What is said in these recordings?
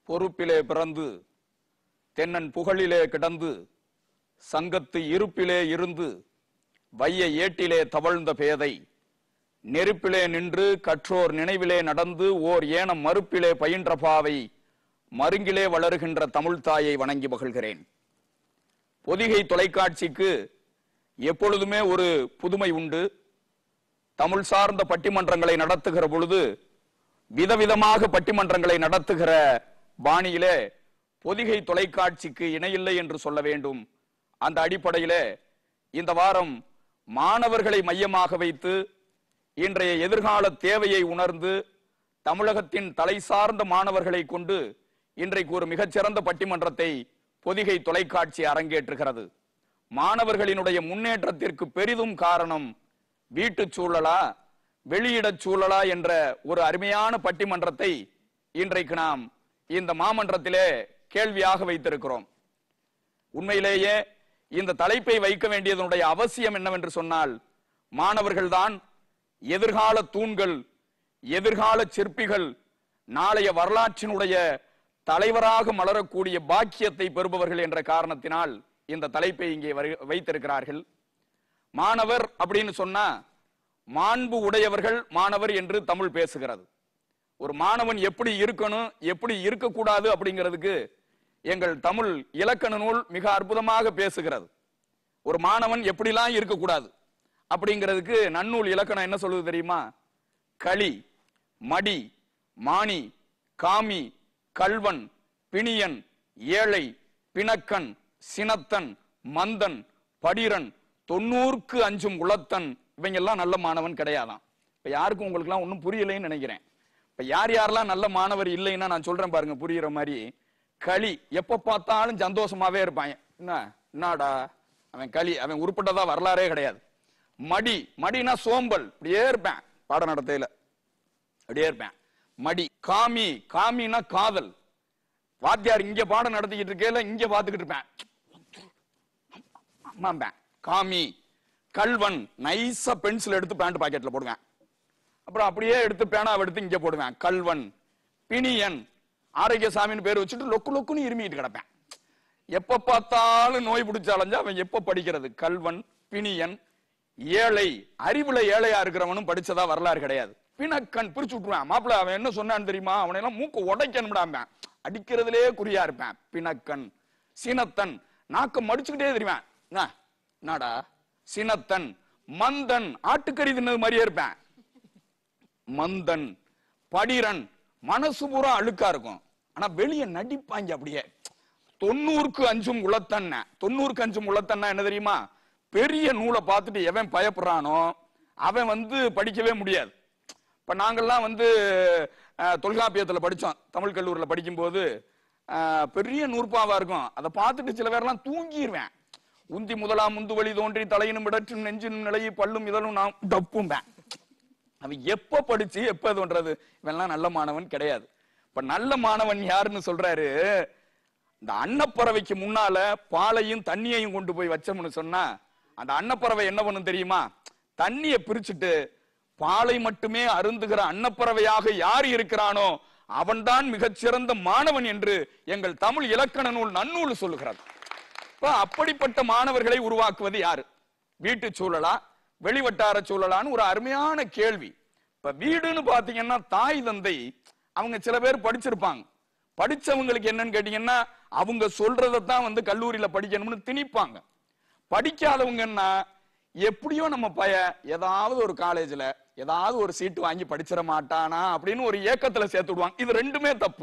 பொறுப்பிலே பிறந்து தென்னன் புகழிலே கிடந்து சங்கத்து இருப்பிலே இருந்து வைய ஏட்டிலே தவழ்ந்த பேதை நெருப்பிலே நின்று கற்றோர் நினைவிலே நடந்து ஓர் ஏனம் மறுப்பிலே பயின்ற பாவை மருங்கிலே வளருகின்ற தமிழ் தாயை வணங்கி மகிழ்கிறேன் பொதிகை தொலைக்காட்சிக்கு எப்பொழுதுமே ஒரு புதுமை உண்டு தமிழ் சார்ந்த பட்டிமன்றங்களை நடத்துகிற பொழுது விதவிதமாக பட்டிமன்றங்களை நடத்துகிற பாணியிலே பொதிகை தொலைக்காட்சிக்கு இணையில்லை என்று சொல்ல வேண்டும் அந்த அடிப்படையிலே இந்த வாரம் மாணவர்களை மையமாக வைத்து இன்றைய எதிர்கால தேவையை உணர்ந்து தமிழகத்தின் தலை சார்ந்த மாணவர்களை கொண்டு இன்றைக்கு ஒரு மிகச்சிறந்த பட்டிமன்றத்தை பொதிகை தொலைக்காட்சி அரங்கேற்றுகிறது மாணவர்களினுடைய முன்னேற்றத்திற்கு பெரிதும் காரணம் வீட்டுச் சூழலா வெளியிடச் சூழலா என்ற ஒரு அருமையான பட்டிமன்றத்தை இன்றைக்கு நாம் இந்த மாமன்றத்திலே கேள்வியாக வைத்திருக்கிறோம் உண்மையிலேயே இந்த தலைப்பை வைக்க வேண்டியதனுடைய அவசியம் என்னவென்று சொன்னால் மாணவர்கள்தான் எதிர்கால தூண்கள் எதிர்கால சிற்பிகள் நாளைய வரலாற்றினுடைய தலைவராக மலரக்கூடிய பாக்கியத்தை பெறுபவர்கள் என்ற காரணத்தினால் இந்த தலைப்பை இங்கே வரு- வைத்திருக்கிறார்கள் மாணவர் அப்படின்னு சொன்னா மாண்பு உடையவர்கள் மாணவர் என்று தமிழ் பேசுகிறது ஒரு மாணவன் எப்படி இருக்கணும் எப்படி இருக்கக்கூடாது அப்படிங்கிறதுக்கு எங்கள் தமிழ் இலக்கண நூல் மிக அற்புதமாக பேசுகிறது ஒரு மாணவன் எப்படிலாம் இருக்கக்கூடாது அப்படிங்கிறதுக்கு நன்னூல் இலக்கணம் என்ன சொல்லுது தெரியுமா களி மடி மானி காமி கல்வன் பிணியன் ஏழை பிணக்கன் சினத்தன் மந்தன் படிரன் தொண்ணூறுக்கு அஞ்சும் உளத்தன் இவங்க எல்லாம் நல்ல மாணவன் கிடையாதாம் இப்ப யாருக்கும் உங்களுக்கு எல்லாம் ஒன்றும் புரியலைன்னு நினைக்கிறேன் இப்ப யார் யாரெல்லாம் நல்ல மாணவர் இல்லைன்னா நான் சொல்றேன் பாருங்க புரியுற மாதிரி களி எப்ப பார்த்தாலும் சந்தோஷமாவே இருப்பான் என்ன என்னடா அவன் களி அவன் உருப்பட்டதா வரலாறே கிடையாது மடி மடினா சோம்பல் இப்படியே இருப்பேன் பாடம் நடத்தையில அப்படியே இருப்பேன் மடி காமி காமினா காதல் வாத்தியார் இங்க பாடம் நடத்திக்கிட்டு இருக்கையில இங்க பாத்துக்கிட்டு இருப்பேன் ஆமாம்பேன் காமி கல்வன் நைஸா பென்சில் எடுத்து பேண்ட் பாக்கெட்ல போடுவேன் அப்புறம் அப்படியே எடுத்து பேனாவை எடுத்து இங்க போடுவேன் கல்வன் பிணியன் ஆரோக்கியசாமின்னு பேர் வச்சுட்டு லொக்கு லொக்குன்னு இருமிட்டு கிடப்பேன் எப்ப பார்த்தாலும் நோய் பிடிச்ச அலைஞ்சா அவன் எப்ப படிக்கிறது கல்வன் பிணியன் ஏழை அறிவுல ஏழையா இருக்கிறவனும் படிச்சதா வரலாறு கிடையாது பிணக்கன் பிரிச்சு விட்டுருவான் மாப்பிள்ள அவன் என்ன சொன்னான்னு தெரியுமா அவனை எல்லாம் மூக்கு உடைக்கணும்டாம அடிக்கிறதுலே குறியா இருப்பேன் பிணக்கன் சினத்தன் நாக்க மடிச்சுக்கிட்டே தெரியுவேன் என்ன? என்னடா சினத்தன் மந்தன் ஆட்டுக்கறி தின்னது மாதிரியே இருப்பேன் மந்தன் படிரன் மனசு பூரா அழுக்கா இருக்கும் ஆனா வெளிய நடிப்பாங்க அப்படியே தொண்ணூறுக்கு அஞ்சும் உளத்தன்ன தொண்ணூறுக்கு அஞ்சும் உளத்தன்னா என்ன தெரியுமா பெரிய நூலை பார்த்துட்டு எவன் பயப்படுறானோ அவன் வந்து படிக்கவே முடியாது இப்ப நாங்கெல்லாம் வந்து அஹ், தொல்காப்பியத்துல படிச்சோம் தமிழ் கல்லூரியில படிக்கும்போது அஹ், பெரிய நூற்பாவா இருக்கும் அதை பார்த்துட்டு சில பேர்லாம் தூங்கிடுவேன் உந்தி முதலாம் முந்து வழி தோன்றி தலையினும் இடற்றும் நெஞ்சினும் நிலையை பல்லும் இதழும் நான் டப்பும்பேன் அவன் எப்ப படிச்சு எப்ப இது பண்றது இவன்லாம் நல்ல மாணவன் கிடையாது இப்ப நல்ல மாணவன் யாருன்னு சொல்றாரு இந்த அன்னப்பறவைக்கு முன்னால பாலையும் தண்ணியையும் கொண்டு போய் வச்சோம்னு சொன்னா அந்த அன்னப்பறவை என்ன பண்ணும் தெரியுமா தண்ணியை பிரிச்சுட்டு பாலை மட்டுமே அருந்துகிற அன்னப்பறவையாக யார் இருக்கிறானோ அவன்தான் மிகச்சிறந்த மாணவன் என்று எங்கள் தமிழ் இலக்கண நூல் நன்னூல் சொல்லுகிறது இப்ப அப்படிப்பட்ட மாணவர்களை உருவாக்குவது யாரு வீட்டு சூழலா வெளிவட்டார சூழலான்னு ஒரு அருமையான கேள்வி இப்ப வீடுன்னு பாத்தீங்கன்னா தாய் தந்தை அவங்க சில பேர் படிச்சிருப்பாங்க படிச்சவங்களுக்கு என்னன்னு கேட்டீங்கன்னா அவங்க சொல்றதைத்தான் வந்து கல்லூரியில படிக்கணும்னு திணிப்பாங்க படிக்காதவங்கன்னா எப்படியோ நம்ம பைய ஏதாவது ஒரு காலேஜ்ல ஏதாவது ஒரு சீட்டு வாங்கி படிச்சிட மாட்டானா அப்படின்னு ஒரு ஏக்கத்துல சேர்த்து விடுவாங்க இது ரெண்டுமே தப்பு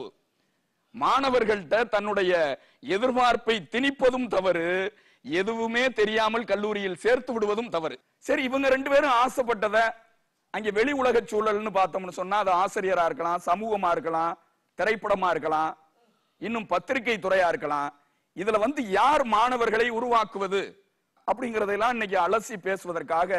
மாணவர்கள்ட்ட தன்னுடைய எதிர்பார்ப்பை திணிப்பதும் தவறு எதுவுமே தெரியாமல் கல்லூரியில் சேர்த்து விடுவதும் தவறு சரி இவங்க ரெண்டு பேரும் ஆசைப்பட்டத அங்க வெளி உலக சூழல்னு பார்த்தோம்னு சொன்னா அது ஆசிரியரா இருக்கலாம் சமூகமா இருக்கலாம் திரைப்படமா இருக்கலாம் இன்னும் பத்திரிகை துறையா இருக்கலாம் இதுல வந்து யார் மாணவர்களை உருவாக்குவது அப்படிங்கறதெல்லாம் இன்னைக்கு அலசி பேசுவதற்காக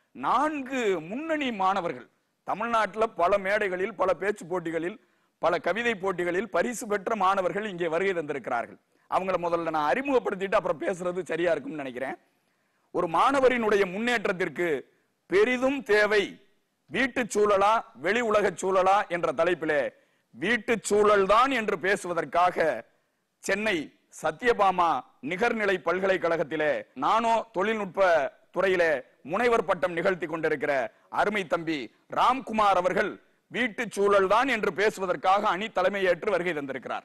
நான்கு முன்னணி மாணவர்கள் தமிழ்நாட்டுல பல மேடைகளில் பல பேச்சு போட்டிகளில் பல கவிதை போட்டிகளில் பரிசு பெற்ற மாணவர்கள் இங்கே வருகை தந்திருக்கிறார்கள் அவங்கள முதல்ல நான் அறிமுகப்படுத்திட்டு அப்புறம் பேசுறது சரியா இருக்கும்னு நினைக்கிறேன் ஒரு மாணவரினுடைய முன்னேற்றத்திற்கு பெரிதும் தேவை வீட்டு சூழலா வெளி உலக சூழலா என்ற தலைப்பிலே வீட்டு சூழல் தான் என்று பேசுவதற்காக சென்னை சத்யபாமா நிகர்நிலை பல்கலைக்கழகத்திலே நானோ தொழில்நுட்ப துறையிலே முனைவர் பட்டம் நிகழ்த்தி கொண்டிருக்கிற அருமை தம்பி ராம்குமார் அவர்கள் வீட்டு சூழல் தான் என்று பேசுவதற்காக அணி தலைமையேற்று வருகை தந்திருக்கிறார்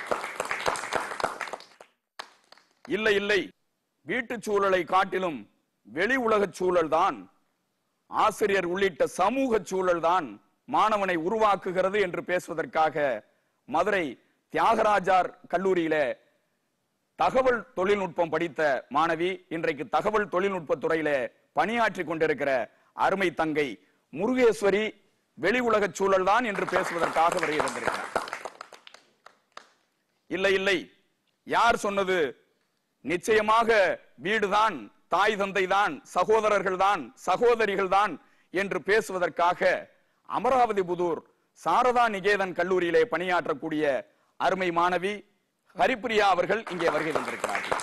இல்லை இல்லை வீட்டு சூழலை காட்டிலும் வெளி உலக சூழல் தான் ஆசிரியர் உள்ளிட்ட சமூக சூழல் தான் மாணவனை உருவாக்குகிறது என்று பேசுவதற்காக மதுரை தியாகராஜார் கல்லூரியிலே தகவல் தொழில்நுட்பம் படித்த மாணவி இன்றைக்கு தகவல் தொழில்நுட்ப துறையிலே பணியாற்றி கொண்டிருக்கிற அருமை தங்கை முருகேஸ்வரி வெளி உலக சூழல் தான் என்று பேசுவதற்காக வருகை வந்திருக்கிறார் இல்லை இல்லை யார் சொன்னது நிச்சயமாக வீடுதான் தாய் தந்தை தான் சகோதரர்கள் தான் சகோதரிகள் தான் என்று பேசுவதற்காக அமராவதி புதூர் சாரதா நிகேதன் கல்லூரியிலே பணியாற்றக்கூடிய அருமை மாணவி ஹரிப்பிரியா அவர்கள் இங்கே வருகை தந்திருக்கிறார்கள்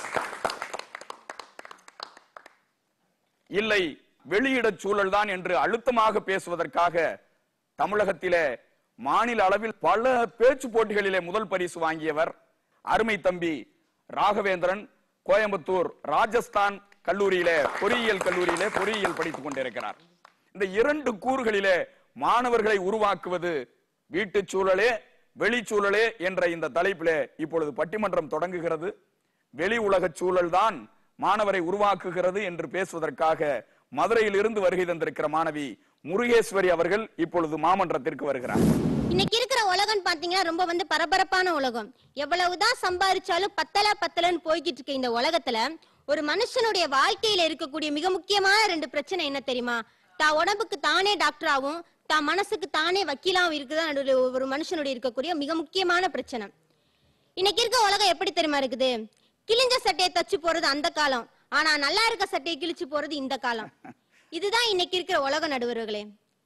இல்லை வெளியிடச் சூழல் தான் என்று அழுத்தமாக பேசுவதற்காக தமிழகத்திலே மாநில அளவில் பல பேச்சு போட்டிகளிலே முதல் பரிசு வாங்கியவர் அருமை தம்பி ராகவேந்திரன் கோயம்புத்தூர் ராஜஸ்தான் கல்லூரியிலே பொறியியல் கல்லூரியிலே பொறியியல் படித்துக் கொண்டிருக்கிறார் இந்த இரண்டு கூறுகளிலே மாணவர்களை உருவாக்குவது வீட்டுச் சூழலே வெளிச்சூழலே என்ற இந்த தலைப்பிலே இப்பொழுது பட்டிமன்றம் தொடங்குகிறது வெளி உலக சூழல் தான் மாணவரை உருவாக்குகிறது என்று பேசுவதற்காக மதுரையில் இருந்து வருகை தந்திருக்கிற மாணவி முருகேஸ்வரி அவர்கள் இப்பொழுது மாமன்றத்திற்கு வருகிறார் இன்னைக்கு இருக்கிற உலகம் பாத்தீங்கன்னா ரொம்ப வந்து பரபரப்பான உலகம் எவ்வளவுதான் சம்பாதிச்சாலும் பத்தல பத்தலன்னு போய்கிட்டு இருக்க இந்த உலகத்துல ஒரு மனுஷனுடைய வாழ்க்கையில இருக்கக்கூடிய மிக முக்கியமான ரெண்டு பிரச்சனை என்ன தெரியுமா தான் உடம்புக்கு தானே டாக்டராகவும் தான் மனசுக்கு தானே வக்கீலாவும் இருக்குதான் நடுவுல ஒரு மனுஷனுடைய இருக்கக்கூடிய மிக முக்கியமான பிரச்சனை இன்னைக்கு இருக்க உலகம் எப்படி தெரியுமா இருக்குது கிழிஞ்ச சட்டையை தச்சு போறது அந்த காலம் ஆனா நல்லா இருக்க சட்டையை கிழிச்சு போறது இந்த காலம் இதுதான் இன்னைக்கு இருக்கிற உலக நடுவர்களே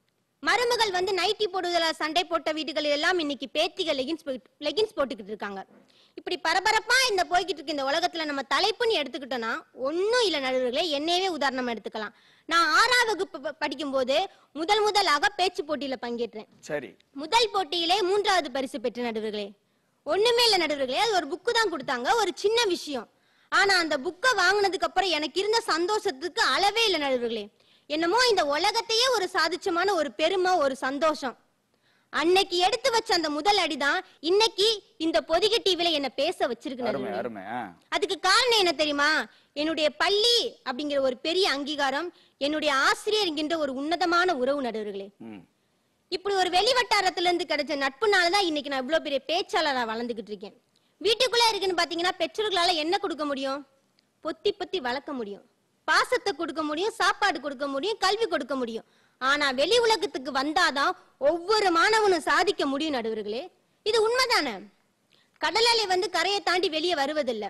மருமகள் வந்து நைட்டி போடுவதில் சண்டை போட்ட வீடுகள் எல்லாம் இன்னைக்கு பேத்திகள் லெகின்ஸ் லெகின்ஸ் போட்டுக்கிட்டு இருக்காங்க இப்படி பரபரப்பா இந்த போய்கிட்டு இருக்க இந்த உலகத்துல நம்ம தலைப்புன்னு எடுத்துக்கிட்டோம்னா ஒன்னும் இல்ல நடுவர்களே என்னையவே உதாரணமா எடுத்துக்கலாம் நான் ஆறாம் வகுப்பு ப- படிக்கும்போது முதல் முதலாக பேச்சு போட்டியில பங்கேற்றேன் சரி முதல் போட்டியிலே மூன்றாவது பரிசு பெற்ற நடுவர்களே ஒண்ணுமே இல்ல நடுவர்களே அது ஒரு புக்கு தான் கொடுத்தாங்க ஒரு சின்ன விஷயம் ஆனா அந்த புக்கை வாங்குனதுக்கு அப்புறம் எனக்கு இருந்த சந்தோஷத்துக்கு அளவே இல்ல நடுவர்களே என்னமோ இந்த உலகத்தையே ஒரு சாதிச்சமான ஒரு பெருமை ஒரு சந்தோஷம் அன்னைக்கு எடுத்து வச்ச அந்த முதல் அடிதான் இன்னைக்கு இந்த பொதிகை டிவில என்ன பேச வச்சிருக்கு அருமை நடுவர்களே அருமை ஆ. அதுக்கு காரணம் என்ன தெரியுமா என்னுடைய பள்ளி அப்படிங்கிற ஒரு பெரிய அங்கீகாரம் என்னுடைய ஆசிரியர் என்கின்ற ஒரு உன்னதமான உறவு நடுவர்களே ம். இப்படி ஒரு வெளி வட்டாரத்துல இருந்து கிடைச்ச நட்புனால தான் இன்னைக்கு நான் இவ்வளவு பெரிய பேச்சாளரா வளர்ந்துகிட்டு இருக்கேன் வீட்டுக்குள்ள இருக்குன்னு பாத்தீங்கன்னா பெற்றோர்களால என்ன கொடுக்க முடியும் பொத்தி பொத்தி வளர்க்க முடியும் பாசத்தை கொடுக்க முடியும் சாப்பாடு கொடுக்க முடியும் கல்வி கொடுக்க முடியும் ஆனா வெளி உலகத்துக்கு வந்தாதான் ஒவ்வொரு மாணவனும் சாதிக்க முடியும் நடுவர்களே இது உண்மைதானே கடல் அலை வந்து கரையை தாண்டி வெளியே வருவதில்லை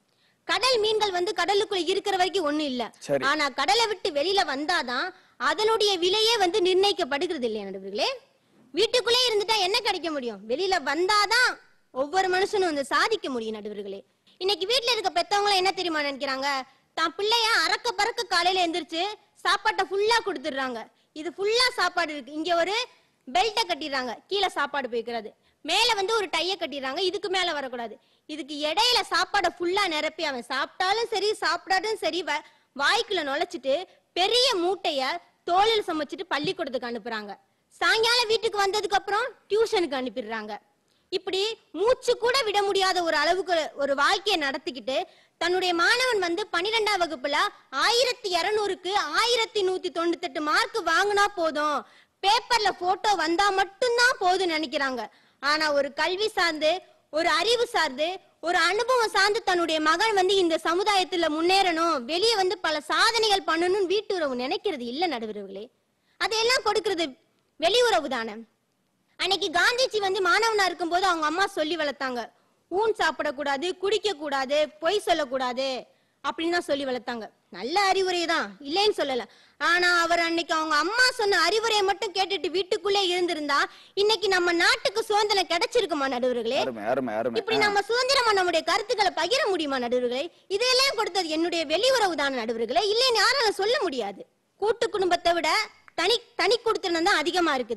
கடல் மீன்கள் வந்து கடலுக்குள்ள இருக்கிற வரைக்கும் ஒண்ணும் இல்ல சரி. ஆனா கடலை விட்டு வெளியில வந்தாதான் அதனுடைய விலையே வந்து நிர்ணயிக்கப்படுகிறது இல்லையா நடுவர்களே வீட்டுக்குள்ளே இருந்துட்டா என்ன கிடைக்க முடியும் வெளியில வந்தாதான் ஒவ்வொரு மனுஷனும் வந்து சாதிக்க முடியும் நடுவர்களே இன்னைக்கு வீட்ல இருக்க பெத்தவங்க என்ன தெரியுமா நினைக்கிறாங்க தான் பிள்ளைய அறக்க பறக்க காலையில எந்திரிச்சு சாப்பாட்டை ஃபுல்லா கொடுத்துடுறாங்க இது ஃபுல்லா சாப்பாடு இருக்கு இங்க ஒரு பெல்ட்டை கட்டிடுறாங்க கீழே சாப்பாடு போய்க்கிறது மேல வந்து ஒரு டைய கட்டிடுறாங்க இதுக்கு மேல வரக்கூடாது இதுக்கு இடையில சாப்பாடை ஃபுல்லா நிரப்பி அவன் சாப்பிட்டாலும் சரி சாப்பிடாலும் சரி வ- வாய்க்குள்ள நுழைச்சிட்டு பெரிய மூட்டைய தோளில் சமைச்சிட்டு பள்ளிக்கூடத்துக்கு அனுப்புறாங்க சாயங்காலம் வீட்டுக்கு வந்ததுக்கு அப்புறம் டியூஷனுக்கு அனுப்பிடுறாங்க இப்படி மூச்சு கூட விட முடியாத ஒரு அளவுக்கு ஒரு வாழ்க்கையை நடத்திக்கிட்டு தன்னுடைய மாணவன் வந்து பன்னிரெண்டாம் வகுப்புல ஆயிரத்தி இருநூறுக்கு ஆயிரத்தி நூத்தி தொண்ணூத்தி எட்டு மார்க் வாங்கினா போதும் பேப்பர்ல போட்டோ வந்தா மட்டும்தான் போதும் நினைக்கிறாங்க ஆனா ஒரு கல்வி சார்ந்து ஒரு அறிவு சார்ந்து ஒரு அனுபவம் சார்ந்து தன்னுடைய மகன் வந்து இந்த சமுதாயத்துல முன்னேறணும் வெளியே வந்து பல சாதனைகள் பண்ணணும்னு வீட்டுறவு நினைக்கிறது இல்ல நடுவர்களே அதையெல்லாம் கொடுக்கிறது வெளியுறவு தானே அன்னைக்கு காந்திஜி வந்து மாணவனா இருக்கும்போது அவங்க அம்மா சொல்லி வளர்த்தாங்க ஊன் சாப்பிடக்கூடாது குடிக்க கூடாது பொய் சொல்லக்கூடாது அப்படின்னு தான் சொல்லி வளர்த்தாங்க நல்ல அறிவுரை தான் இல்லைன்னு சொல்லல ஆனா அவர் அன்னைக்கு அவங்க அம்மா சொன்ன அறிவுரையை மட்டும் கேட்டுட்டு வீட்டுக்குள்ளே இருந்திருந்தா இன்னைக்கு நம்ம நாட்டுக்கு சுதந்திரம் கிடைச்சிருக்குமா நடுவர்களே அருமை அருமை அருமை இப்படி நம்ம சுதந்திரமா நம்முடைய கருத்துக்களை பகிர முடியுமா நடுவர்களே இதையெல்லாம் கொடுத்தது என்னுடைய வெளியுறவு தான் நடுவர்களே இல்லைன்னு யாரால சொல்ல முடியாது கூட்டு குடும்பத்தை விட தனி தனி குடுத்தனம் தான் அதிகமா இருக்குது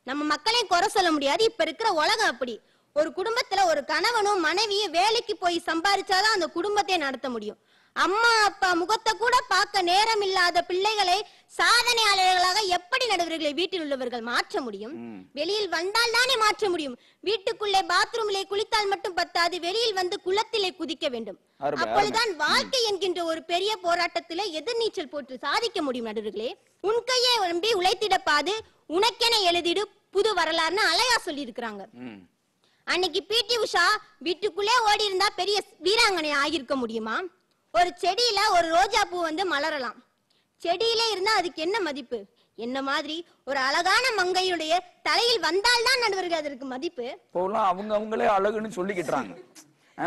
நம்ம மக்களையும் குறை சொல்ல முடியாது இப்ப இருக்கிற உலகம் அப்படி ஒரு குடும்பத்துல ஒரு கணவனும் மனைவியும் வேலைக்கு போய் சம்பாரிச்சாதான் அந்த குடும்பத்தை நடத்த முடியும் அம்மா அப்பா முகத்தை கூட பார்க்க நேரம் இல்லாத பிள்ளைகளை சாதனையாளர்களாக எப்படி நடுவர்களை வீட்டில் உள்ளவர்கள் மாற்ற முடியும் வெளியில் வந்தால் தானே மாற்ற முடியும் வீட்டுக்குள்ளே பாத்ரூமிலே குளித்தால் மட்டும் பத்தாது வெளியில் வந்து குளத்திலே குதிக்க வேண்டும் அருமை, அப்பொழுதுதான் வாழ்க்கை என்கின்ற ஒரு பெரிய போராட்டத்திலே எதிர்நீச்சல் போட்டு சாதிக்க முடியும் நடுவர்களே உன் கையை நம்பி உழைத்திடப்பாது உனக்கென எழுதிடு புது வரலாறுன்னு அலையா சொல்லி இருக்கிறாங்க ம். அன்னைக்கு பிடி உஷா வீட்டுக்குள்ளே ஓடி இருந்தா பெரிய வீராங்கனை ஆகியிருக்க முடியுமா ஒரு செடியில ஒரு ரோஜா பூ வந்து மலரலாம் செடியிலே இருந்தா அதுக்கு என்ன மதிப்பு என்ன மாதிரி ஒரு அழகான மங்கையுடைய தலையில் வந்தால்தான் நடுவர்கள் அதற்கு மதிப்பு இப்போலாம் அவங்க அவங்களே அழகுன்னு சொல்லிக்கிட்டுறாங்க ஆ,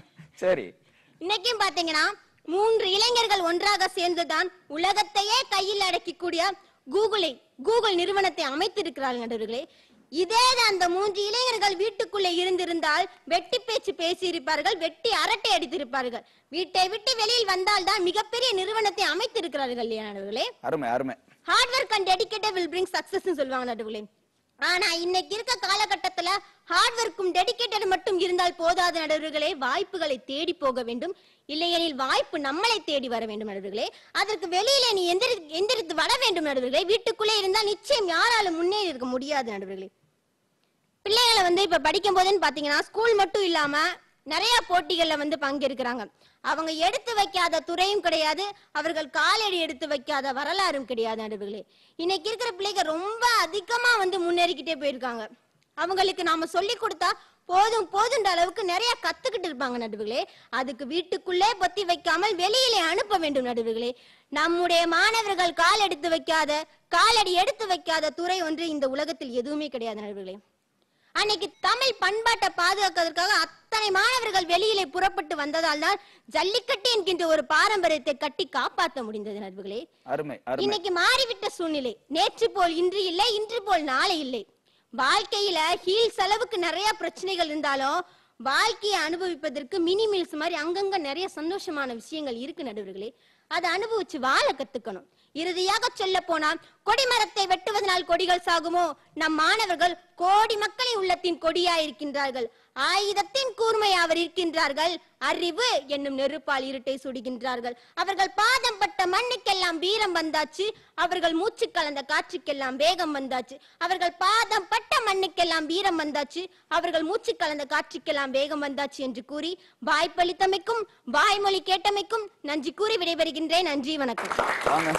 சரி இன்னைக்கும் பாத்தீங்கன்னா மூன்று இளைஞர்கள் ஒன்றாக சேர்ந்துதான் உலகத்தையே கையில் அடக்கக்கூடிய கூகுளை கூகுள் நிறுவனத்தை அமைத்திருக்கிறார்கள் நடுவர்களே இதே அந்த மூன்று இளைஞர்கள் வீட்டுக்குள்ளே இருந்திருந்தால் வெட்டி பேச்சு பேசியிருப்பார்கள் வெட்டி அரட்டை அடித்திருப்பார்கள் வீட்டை விட்டு வெளியில் வந்தால்தான் மிகப்பெரிய நிறுவனத்தை அமைத்திருக்கிறார்கள் இல்லையா நடுவர்களே அருமை அருமை hard work and dedicated will bring success சொல்லுவாங்க நடுவுலே ஆனா இன்னைக்கு இருக்க காலகட்டத்துல ஹார்ட் ஒர்க்கும் டெடிகேட்டட் மட்டும் இருந்தால் போதாத நடுவர்களே வாய்ப்புகளை தேடி போக வேண்டும் இல்லையெனில் வாய்ப்பு நம்மளை தேடி வர வேண்டும் நடுவர்களே அதற்கு வெளியில நீ எந்திரி எந்திரித்து வர வேண்டும் நடுவர்களே வீட்டுக்குள்ளே இருந்தால் நிச்சயம் யாராலும் முன்னேறி இருக்க முடியாது நடுவர்களே பிள்ளைகளை வந்து இப்ப படிக்கும் போதுன்னு பாத்தீங்கன்னா ஸ்கூல் மட்டும் இல்லாம நிறைய போட்டிகள்ல வந்து பங்கெடுக்கிறாங்க அவங்க எடுத்து வைக்காத துறையும் கிடையாது அவர்கள் காலடி எடுத்து வைக்காத வரலாறும் கிடையாது நடுவுகளே இன்னைக்கு இருக்கிற பிள்ளைங்க ரொம்ப அதிகமா வந்து முன்னேறிக்கிட்டே போயிருக்காங்க அவங்களுக்கு நாம சொல்லி கொடுத்தா போதும் போதுன்ற அளவுக்கு நிறைய கத்துக்கிட்டு இருப்பாங்க நடுவுகளே அதுக்கு வீட்டுக்குள்ளே பொத்தி வைக்காமல் வெளியிலே அனுப்ப வேண்டும் நடுவுகளே நம்முடைய மாணவர்கள் கால் எடுத்து வைக்காத காலடி எடுத்து வைக்காத துறை ஒன்று இந்த உலகத்தில் எதுவுமே கிடையாது நடுவுகளே அன்னைக்கு தமிழ் பண்பாட்டை பாதுகாக்கிறதுக்காக அத்தனை மாணவர்கள் வெளியிலே புறப்பட்டு வந்ததால் தான் ஜல்லிக்கட்டு என்கின்ற ஒரு பாரம்பரியத்தை கட்டி காப்பாற்ற முடிந்தது நண்பர்களே அருமை அருமை இன்னைக்கு மாறிவிட்ட சூழ்நிலை நேற்று போல் இன்று இல்லை இன்று போல் நாளை இல்லை வாழ்க்கையில ஹீல்ஸ் அளவுக்கு நிறைய பிரச்சனைகள் இருந்தாலும் வாழ்க்கையை அனுபவிப்பதற்கு மினி மீல்ஸ் மாதிரி அங்கங்க நிறைய சந்தோஷமான விஷயங்கள் இருக்கு நடுவர்களே அதை அனுபவிச்சு வாழ கத்துக்கணும் இறுதியாக சொல்ல போனால் கொடிமரத்தை வெட்டுவதனால் கொடிகள் சாகுமோ நம் மாணவர்கள் கோடி மக்களின் உள்ளத்தின் கொடியாய் இருக்கின்றார்கள் ஆயுதத்தின் கூர்மை அவர் இருக்கின்றார்கள் அறிவு என்னும் நெருப்பால் இருட்டை சுடுகின்றார்கள் அவர்கள் பாதம் பட்ட மண்ணுக்கெல்லாம் வீரம் வந்தாச்சு அவர்கள் மூச்சு கலந்த காற்றுக்கெல்லாம் வேகம் வந்தாச்சு அவர்கள் பாதம் பட்ட மண்ணுக்கெல்லாம் வீரம் வந்தாச்சு அவர்கள் மூச்சு கலந்த காற்றுக்கெல்லாம் வேகம் வந்தாச்சு என்று கூறி வாய்ப்பளித்தமைக்கும் வாய்மொழி கேட்டமைக்கும் நன்றி கூறி விடைபெறுகின்றேன் நன்றி வணக்கம் வாங்க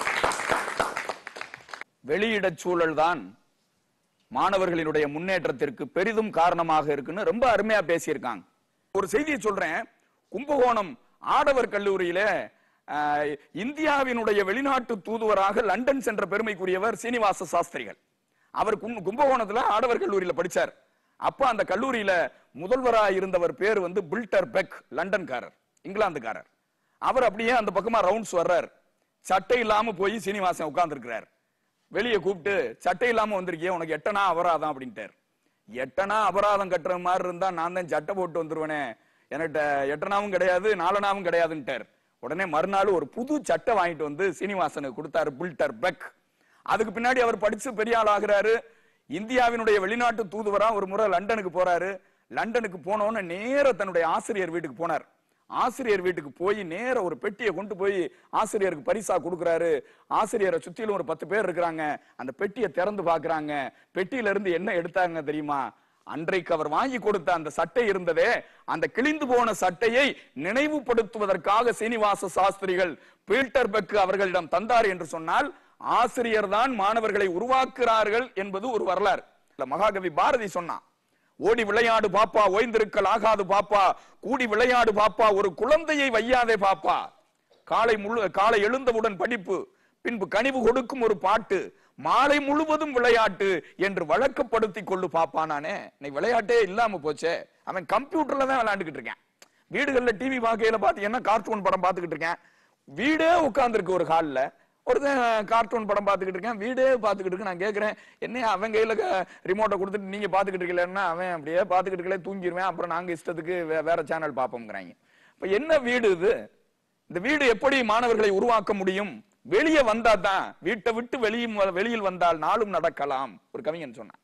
வெளியிடச் சூழல் தான் மாணவர்களினுடைய முன்னேற்றத்திற்கு பெரிதும் காரணமாக இருக்குன்னு ரொம்ப அருமையா பேசியிருக்காங்க ஒரு செய்தியை சொல்றேன் கும்பகோணம் ஆடவர் கல்லூரியில ஆஹ், இந்தியாவினுடைய வெளிநாட்டு தூதுவராக லண்டன் சென்ற பெருமைக்குரியவர் சீனிவாச சாஸ்திரிகள் அவர் கும்- கும்பகோணத்துல ஆடவர் கல்லூரியில படிச்சார் அப்ப அந்த கல்லூரியில முதல்வராக இருந்தவர் பேர் வந்து பில்டர் பெக் லண்டன்காரர் இங்கிலாந்துக்காரர் அவர் அப்படியே அந்த பக்கமா ரவுண்ட்ஸ் வர்றார் சட்டை இல்லாம போய் சீனிவாசன் உட்கார்ந்துருக்கிறார் வெளியே கூப்பிட்டு சட்டை இல்லாம வந்திருக்கியே உனக்கு எட்டனா அபராதம் அப்படின்ட்டார் எட்டனா அபராதம் கட்டுற மாதிரி இருந்தா நான் தான் சட்டை போட்டு வந்துருவேனே என்கிட்ட எட்டனாவும் கிடையாது நாலனாவும் கிடையாதுன்ட்டார் உடனே மறுநாள் ஒரு புது சட்டை வாங்கிட்டு வந்து சீனிவாசனுக்கு கொடுத்தாரு பில்டர் பெக் அதுக்கு பின்னாடி அவர் படிச்சு பெரிய ஆள் ஆகுறாரு இந்தியாவினுடைய வெளிநாட்டு தூதுவரா ஒரு முறை லண்டனுக்கு போறாரு லண்டனுக்கு போனோன்னு நேர தன்னுடைய ஆசிரியர் வீட்டுக்கு போனார் ஆசிரியர் வீட்டுக்கு போய் நேர ஒரு பெட்டியை கொண்டு போய் ஆசிரியருக்கு பரிசா கொடுக்கறாரு ஆசிரியரை சுத்திலும் ஒரு பத்து பேர் இருக்கிறாங்க அந்த பெட்டியை திறந்து பாக்குறாங்க பெட்டியில இருந்து என்ன எடுத்தாங்க தெரியுமா அன்றைக்கு அவர் வாங்கி கொடுத்த அந்த சட்டை இருந்ததே அந்த கிழிந்து போன சட்டையை நினைவுபடுத்துவதற்காக சீனிவாச சாஸ்திரிகள் பீல்டர் பெக் அவர்களிடம் தந்தார் என்று சொன்னால் ஆசிரியர் தான் மாணவர்களை உருவாக்குறார்கள் என்பது ஒரு வரலாறு இல்ல, மகாகவி பாரதி சொன்னான் ஓடி விளையாடு பாப்பா ஓய்ந்திருக்கல் ஆகாது பாப்பா கூடி விளையாடு பாப்பா ஒரு குழந்தையை வையாதே பாப்பா காலை முழு காலை எழுந்தவுடன் படிப்பு பின்பு கனிவு கொடுக்கும் ஒரு பாட்டு மாலை முழுவதும் விளையாட்டு என்று வழக்கப்படுத்தி கொள்ளு பாப்பா நானே இன்னைக்கு விளையாட்டே இல்லாம போச்சே அவன் கம்ப்யூட்டர்ல தான் விளையாண்டுகிட்டு இருக்கேன் வீடுகள்ல டிவி பார்க்கையில பாத்தீங்கன்னா கார்ட்டூன் படம் பார்த்துக்கிட்டு இருக்கேன் வீடே உட்கார்ந்துருக்கு ஒரு ஹால்ல ஒருத்தன் கார்ட்டூன் படம் பார்த்துக்கிட்டு இருக்கேன் வீடே பார்த்துக்கிட்டு இருக்கு நான் கேட்கறேன் என்ன அவன் கையில ரிமோட்டை கொடுத்துட்டு நீங்க பார்த்துக்கிட்டு இருக்கலன்னா அவன் அப்படியே பார்த்துக்கிட்டு இருக்கலே தூங்கிடுவேன் அப்புறம் நாங்க இஷ்டத்துக்கு வே- வேற சேனல் பார்ப்போம்ங்கிறாங்க இப்ப என்ன வீடு இது இந்த வீடு எப்படி மாணவர்களை உருவாக்க முடியும் வெளியே வந்தா தான் வீட்டை விட்டு வெளியும் வெளியில் வந்தால் நாளும் நடக்கலாம் ஒரு கவிஞன் சொன்னான்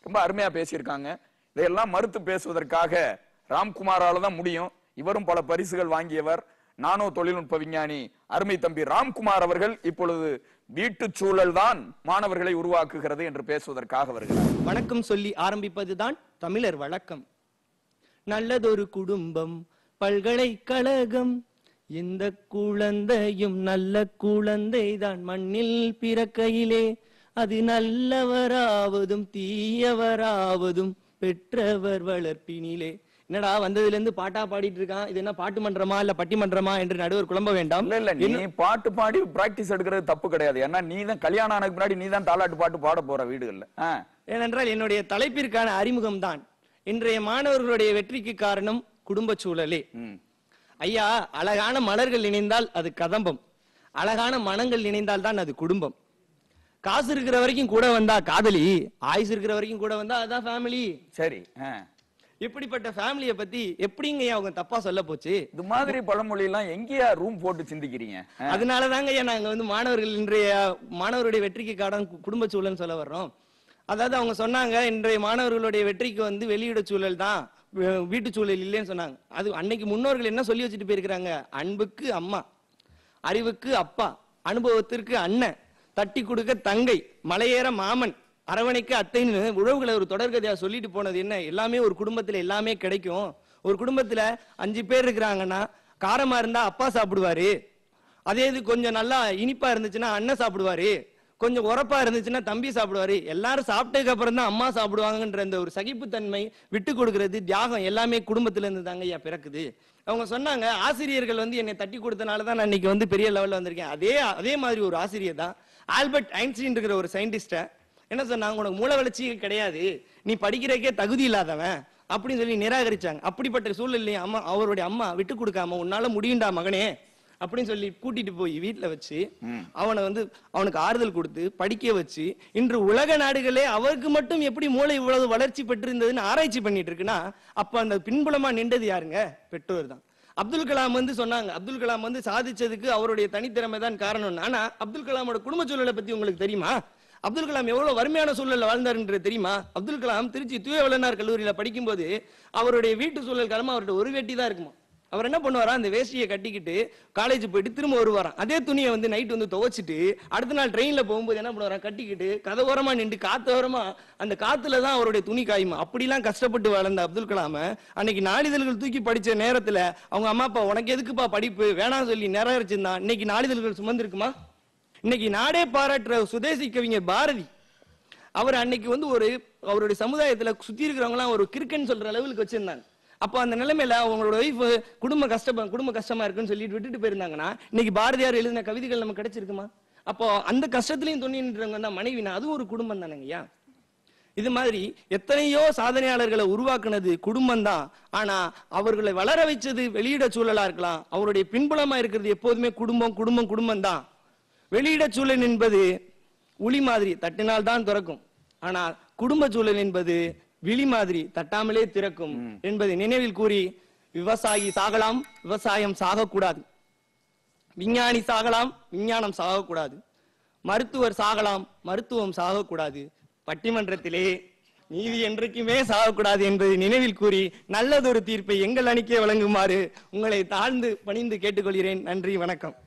ரொம்ப அருமையா பேசியிருக்காங்க இதையெல்லாம் மறுத்து பேசுவதற்காக ராம்குமாரால தான் முடியும் இவரும் பல பரிசுகள் வாங்கியவர் நானோ தொழில்நுட்ப விஞ்ஞானி அருமை தம்பி ராம்குமார் அவர்கள் இப்பொழுது வீட்டு சூழல் தான் மாணவர்களை உருவாக்குகிறது என்று பேசுவதற்காக வருகிறார் வணக்கம் சொல்லி ஆரம்பிப்பதுதான் தமிழர் வழக்கம் நல்லதொரு குடும்பம் பல்கலைக்கழகம் இந்த குழந்தையும் நல்ல குழந்தைதான் மண்ணில் பிறக்கையிலே அது நல்லவராவதும் தீயவராவதும் பெற்றவர் வளர்ப்பினிலே என்னடா வந்ததுல இருந்து பாட்டா பாடிட்டு இருக்கான் இது என்ன பாட்டு மன்றமா இல்ல பட்டி மன்றமா என்று நடுவர் குழம்ப வேண்டாம் இல்ல இல்ல நீ பாட்டு பாடி பிராக்டிஸ் எடுக்கிறது தப்பு கிடையாது ஏன்னா நீ தான் கல்யாணம் ஆனதுக்கு முன்னாடி நீ தான் தாலாட்டு பாட்டு பாட போற வீடுகள்ல ஆ. ஏனென்றால் என்னுடைய தலைப்பிற்கான அறிமுகம் தான் இன்றைய மாணவர்களுடைய வெற்றிக்கு காரணம் குடும்ப சூழலே ம். ஐயா அழகான மலர்கள் இணைந்தால் அது கதம்பம் அழகான மனங்கள் இணைந்தால் தான் அது குடும்பம் காசு இருக்கிற வரைக்கும் கூட வந்தா காதலி ஆயுசு இருக்கிற வரைக்கும் கூட வந்தா அதான் ஃபேமிலி சரி ஆ. இப்படிப்பட்ட ஃபேமிலிய பத்தி எப்படிங்க ஐயா அவங்க தப்பா சொல்ல போச்சு இது மாதிரி பழமொழி எல்லாம் எங்கேயா ரூம் போட்டு சிந்திக்கிறீங்க ஆ. அதனாலதாங்க ஐயா நாங்க வந்து மாணவர்கள் இன்றைய மாணவருடைய வெற்றிக்கு காரணம் கு- குடும்ப சூழல்னு சொல்ல வர்றோம் அதாவது அவங்க சொன்னாங்க இன்றைய மாணவர்களுடைய வெற்றிக்கு வந்து வெளியிட சூழல் தான் வீ- வீட்டு சூழல் இல்லைன்னு சொன்னாங்க அது அன்னைக்கு முன்னோர்கள் என்ன சொல்லி வச்சுட்டு போயிருக்கிறாங்க அன்புக்கு அம்மா அறிவுக்கு அப்பா அனுபவத்திற்கு அண்ணன் தட்டி கொடுக்க தங்கை மலையேற மாமன் அரவணைக்கு அத்தைன்னு உறவுகளை ஒரு தொடர்கதையா சொல்லிட்டு போனது என்ன எல்லாமே ஒரு குடும்பத்துல எல்லாமே கிடைக்கும் ஒரு குடும்பத்துல அஞ்சு பேர் இருக்கிறாங்கன்னா காரமா இருந்தா அப்பா சாப்பிடுவாரு அதே இது கொஞ்சம் நல்லா இனிப்பா இருந்துச்சுன்னா அண்ணன் சாப்பிடுவாரு கொஞ்சம் உரப்பா இருந்துச்சுன்னா தம்பி சாப்பிடுவாரு எல்லாரும் சாப்பிட்டதுக்கு அப்புறம் தான் அம்மா சாப்பிடுவாங்கன்ற அந்த ஒரு சகிப்புத்தன்மை விட்டு கொடுக்கறது தியாகம் எல்லாமே குடும்பத்துல இருந்து தாங்க ஐயா பிறக்குது அவங்க சொன்னாங்க ஆசிரியர்கள் வந்து என்னை தட்டி கொடுத்தனால தான் நான் இன்னைக்கு வந்து பெரிய லெவல்ல வந்திருக்கேன் அதே அதே மாதிரி ஒரு ஆசிரியர் தான் ஆல்பர்ட் ஐன்ஸ்டீன் இருக்கிற ஒரு சயின்டிஸ்ட என்ன சொன்னாங்க உனக்கு மூளை வளர்ச்சி கிடையாது நீ படிக்கிறதுக்கே தகுதி இல்லாதவன் அப்படின்னு சொல்லி நிராகரிச்சாங்க அப்படிப்பட்ட சூழ்நிலையும் அம்மா அவருடைய அம்மா விட்டு கொடுக்காம உன்னால முடியும்டா மகனே அப்படின்னு சொல்லி கூட்டிட்டு போய் வீட்டுல வச்சு அவனை வந்து அவனுக்கு ஆறுதல் கொடுத்து படிக்க வச்சு இன்று உலக நாடுகளே அவருக்கு மட்டும் எப்படி மூளை இவ்வளவு வளர்ச்சி பெற்றிருந்ததுன்னு ஆராய்ச்சி பண்ணிட்டு இருக்குன்னா அப்ப அந்த பின்புலமா நின்றது யாருங்க பெற்றோர் தான் அப்துல் கலாம் வந்து சொன்னாங்க அப்துல் கலாம் வந்து சாதிச்சதுக்கு அவருடைய தனித்திறமை தான் காரணம் ஆனா அப்துல் கலாமோட குடும்ப சூழலை பத்தி உங்களுக்கு தெரியுமா அப்துல் கலாம் எவ்வளவு வறுமையான சூழல்ல வாழ்ந்தாருன்றது தெரியுமா அப்துல் கலாம் திருச்சி தூய வளனார் கல்லூரியில படிக்கும்போது அவருடைய வீட்டு சூழல் காலமா அவர்கிட்ட ஒரு வேட்டி தான் இருக்குமா அவர் என்ன பண்ணுவாரா அந்த வேஷ்டியை கட்டிக்கிட்டு காலேஜ் போயிட்டு திரும்ப வருவாராம் அதே துணியை வந்து நைட் வந்து துவைச்சிட்டு அடுத்த நாள் ட்ரெயின்ல போகும்போது என்ன பண்ணுவாரா கட்டிக்கிட்டு கதை ஓரமா நின்று காத்து ஓரமா அந்த காத்துல தான் அவருடைய துணி காயுமா அப்படிலாம் கஷ்டப்பட்டு வளர்ந்த அப்துல் கலாம அன்னைக்கு நாளிதழ்கள் தூக்கி படிச்ச நேரத்துல அவங்க அம்மா அப்பா உனக்கு எதுக்குப்பா படிப்பு வேணாம் சொல்லி நிராகரிச்சிருந்தான் இன்னைக்கு நாளிதழ்கள் சுமந்திருக்குமா இன்னைக்கு நாடே பாராட்டுற சுதேசி கவிஞர் பாரதி அவர் அன்னைக்கு வந்து ஒரு அவருடைய சமுதாயத்துல சுத்தி இருக்கிறவங்க எல்லாம் ஒரு கிறுக்கன் சொல்ற லெவலுக்கு வச்சிருந்தாங்க அப்போ அந்த நிலைமையில அவங்களோட ஒய்ஃப் குடும்ப கஷ்டம் குடும்ப கஷ்டமா இருக்குன்னு சொல்லிட்டு விட்டுட்டு போயிருந்தாங்கன்னா இன்னைக்கு பாரதியார் எழுதின கவிதைகள் நமக்கு கிடைச்சிருக்குமா அப்போ அந்த கஷ்டத்திலையும் துணின்றவங்க தான் மனைவினா அதுவும் ஒரு குடும்பம் தானங்கய்யா இது மாதிரி எத்தனையோ சாதனையாளர்களை உருவாக்குனது குடும்பம் தான் ஆனா அவர்களை வளர வைச்சது வெளியிட சூழலா இருக்கலாம் அவருடைய பின்புலமா இருக்கிறது எப்போதுமே குடும்பம் குடும்பம் குடும்பம் தான் வெளியிட சூழல் என்பது உளி மாதிரி தட்டினால் தான் திறக்கும் ஆனால் குடும்ப சூழல் என்பது விழி மாதிரி தட்டாமலே திறக்கும் என்பதை நினைவில் கூறி விவசாயி சாகலாம் விவசாயம் சாகக்கூடாது விஞ்ஞானி சாகலாம் விஞ்ஞானம் சாகக்கூடாது மருத்துவர் சாகலாம் மருத்துவம் சாகக்கூடாது பட்டிமன்றத்திலே நீதி என்றைக்குமே சாகக்கூடாது என்பதை நினைவில் கூறி நல்லதொரு தீர்ப்பை எங்கள் அணிக்கே வழங்குமாறு உங்களை தாழ்ந்து பணிந்து கேட்டுக்கொள்கிறேன் நன்றி வணக்கம்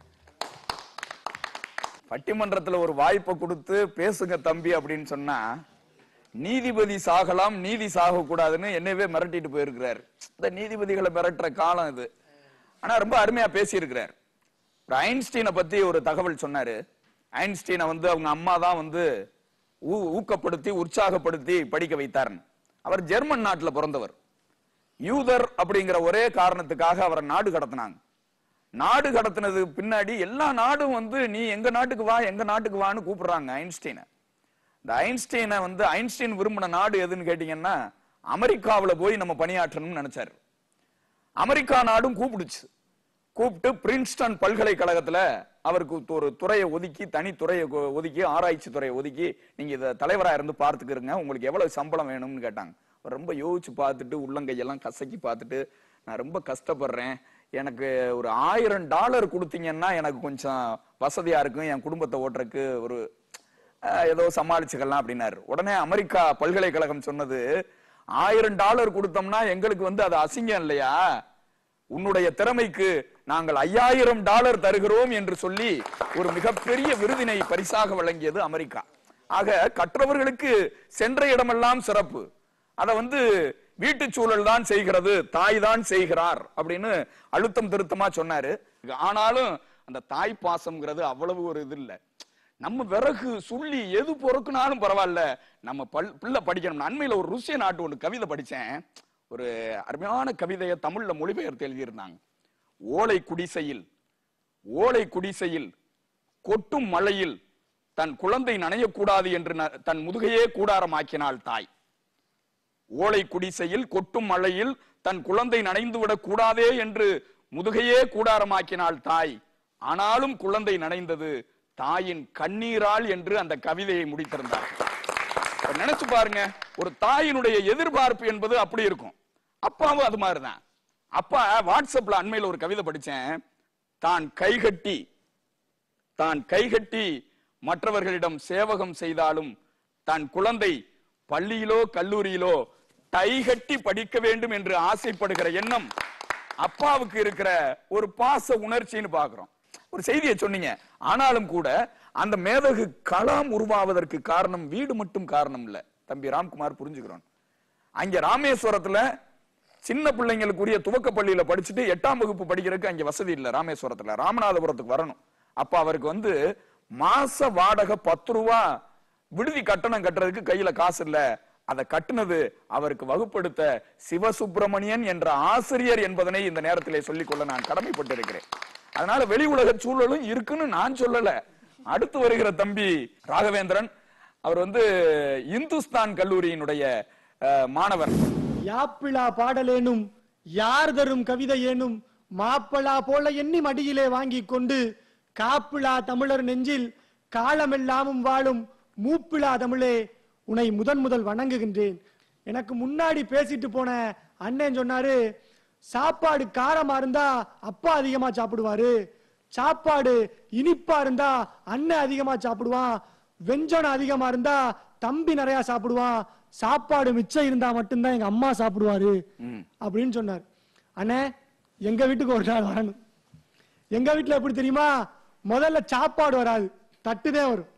பட்டிமன்றத்துல ஒரு வாய்ப்பை கொடுத்து பேசுங்க தம்பி அப்படின்னு சொன்னா நீதிபதி சாகலாம் நீதி சாக கூடாதுன்னு என்னவே மிரட்டிட்டு போயிருக்கிறார் இந்த நீதிபதிகளை மிரட்டுற காலம் இது ஆனா ரொம்ப அருமையா பேசியிருக்கிறார் ஒரு ஐன்ஸ்டீனை பத்தி ஒரு தகவல் சொன்னாரு ஐன்ஸ்டீனை வந்து அவங்க அம்மா தான் வந்து ஊ- ஊக்கப்படுத்தி உற்சாகப்படுத்தி படிக்க வைத்தார்னு அவர் ஜெர்மன் நாட்டுல பிறந்தவர் யூதர் அப்படிங்கிற ஒரே காரணத்துக்காக அவரை நாடு கடத்தினாங்க நாடு கடத்தினது பின்னாடி எல்லா நாடும் வந்து நீ எங்க நாட்டுக்கு வா எங்க நாட்டுக்கு வான்னு கூப்பிடுறாங்க ஐன்ஸ்டீனை இந்த ஐன்ஸ்டீனை வந்து ஐன்ஸ்டீன் விரும்பின நாடு எதுன்னு கேட்டீங்கன்னா அமெரிக்காவுல போய் நம்ம பணியாற்றணும்னு நினைச்சாரு அமெரிக்கா நாடும் கூப்பிடுச்சு கூப்பிட்டு பிரின்ஸ்டன் பல்கலைக்கழகத்துல அவருக்கு ஒரு துறையை ஒதுக்கி தனி துறையை கொ- ஒதுக்கி ஆராய்ச்சி துறையை ஒதுக்கி நீங்க இத தலைவரா இருந்து பார்த்துக்கிறங்க உங்களுக்கு எவ்வளவு சம்பளம் வேணும்னு கேட்டாங்க அவர் ரொம்ப யோசிச்சு பார்த்துட்டு உள்ளங்கையெல்லாம் கசக்கி பார்த்துட்டு நான் ரொம்ப கஷ்டப்படுறேன் எனக்கு ஒரு ஆயிரம் டாலர் கொடுத்தீங்கன்னா எனக்கு கொஞ்சம் வசதியா இருக்கும் என் குடும்பத்தை ஓட்டுறதுக்கு ஒரு அஹ், ஏதோ சமாளிச்சுக்கலாம் அப்படின்னாரு உடனே அமெரிக்கா பல்கலைக்கழகம் சொன்னது ஆயிரம் டாலர் கொடுத்தோம்னா எங்களுக்கு வந்து அது அசிங்கம் இல்லையா உன்னுடைய திறமைக்கு நாங்கள் ஐயாயிரம் டாலர் தருகிறோம் என்று சொல்லி ஒரு மிகப்பெரிய விருதினை பரிசாக வழங்கியது அமெரிக்கா ஆக கற்றவர்களுக்கு சென்ற இடமெல்லாம் சிறப்பு அத வந்து வீட்டு சூழல் தான் செய்கிறது தாய் தான் செய்கிறார் அப்படின்னு அழுத்தம் திருத்தமா சொன்னாரு ஆனாலும் அந்த தாய் பாசம்ங்கிறது அவ்வளவு ஒரு இது இல்ல நம்ம விறகு சுள்ளி எது பொறுக்குனாலும் பரவாயில்ல நம்ம பல் பிள்ளை படிக்கணும் அண்மையில ஒரு ருசிய நாட்டு ஒன்று கவிதை படிச்சேன் ஒரு அருமையான கவிதையை தமிழ்ல மொழிபெயர்த்து எழுதியிருந்தாங்க ஓலை குடிசையில் ஓலை குடிசையில் கொட்டும் மழையில் தன் குழந்தை நனையக்கூடாது என்று ந- தன் முதுகையே கூடாரமாக்கினாள் தாய் ஓலை குடிசையில் கொட்டும் மழையில் தன் குழந்தை நனைந்து விடக் கூடாதே என்று முதுகையே கூடாரமாக்கினாள் தாய் ஆனாலும் குழந்தை நனைந்தது தாயின் கண்ணீரால் என்று அந்த கவிதையை முடித்திருந்தார் இப்ப நினைச்சு பாருங்க ஒரு தாயினுடைய எதிர்பார்ப்பு என்பது அப்படி இருக்கும் அப்பாவும் அது மாதிரிதான் அப்பா வாட்ஸ்அப்ல அண்மையில ஒரு கவிதை படிச்சேன் தான் கைகட்டி தான் கைகட்டி மற்றவர்களிடம் சேவகம் செய்தாலும் தன் குழந்தை பள்ளியிலோ கல்லூரியிலோ டைகட்டி படிக்க வேண்டும் என்று ஆசைப்படுகிற எண்ணம் அப்பாவுக்கு இருக்கிற ஒரு பாச உணர்ச்சின்னு பாக்குறோம் ஒரு செய்தியை சொன்னீங்க ஆனாலும் கூட அந்த மேதகு களம் உருவாவதற்கு காரணம் வீடு மட்டும் காரணம் இல்ல தம்பி ராம்குமார் புரிஞ்சுக்கிறோம் அங்க ராமேஸ்வரத்துல சின்ன பிள்ளைங்களுக்குரிய துவக்க பள்ளியில படிச்சுட்டு எட்டாம் வகுப்பு படிக்கிறதுக்கு அங்க வசதி இல்ல ராமேஸ்வரத்துல ராமநாதபுரத்துக்கு வரணும் அப்ப அவருக்கு வந்து மாச வாடகை பத்து ரூபா விடுதி கட்டணம் கட்டுறதுக்கு கையில காசு இல்ல அதை கட்டுனது அவருக்கு வகுப்படுத்த சிவசுப்பிரமணியன் என்ற ஆசிரியர் என்பதனை இந்த நேரத்திலே சொல்லிக்கொள்ள நான் கடமைப்பட்டிருக்கிறேன் அதனால வெளி உலக சூழலும் இருக்குன்னு நான் சொல்லல அடுத்து வருகிற தம்பி ராகவேந்திரன் அவர் வந்து இந்துஸ்தான் கல்லூரியினுடைய அஹ், மாணவர் யாப்பிளா பாடலேனும் யார் தரும் கவிதை ஏனும் மாப்பிளா போல எண்ணி மடியிலே வாங்கிக் கொண்டு காப்பிளா தமிழர் நெஞ்சில் காலமெல்லாமும் வாழும் மூப்பிளா தமிழே உன்னை முதன் முதல் வணங்குகின்றேன் எனக்கு முன்னாடி பேசிட்டு போன அண்ணன் சொன்னாரு சாப்பாடு காரமா இருந்தா அப்பா அதிகமா சாப்பிடுவாரு சாப்பாடு இனிப்பா இருந்தா அண்ணன் அதிகமா சாப்பிடுவான் வெஞ்சனம் அதிகமா இருந்தா தம்பி நிறைய சாப்பிடுவான் சாப்பாடு மிச்சம் இருந்தா மட்டும்தான் எங்க அம்மா சாப்பிடுவாரு அப்படின்னு சொன்னார் அண்ணே எங்க வீட்டுக்கு ஒரு நாள் வரணும் எங்க வீட்டுல எப்படி தெரியுமா முதல்ல சாப்பாடு வராது தட்டுதான் வரும்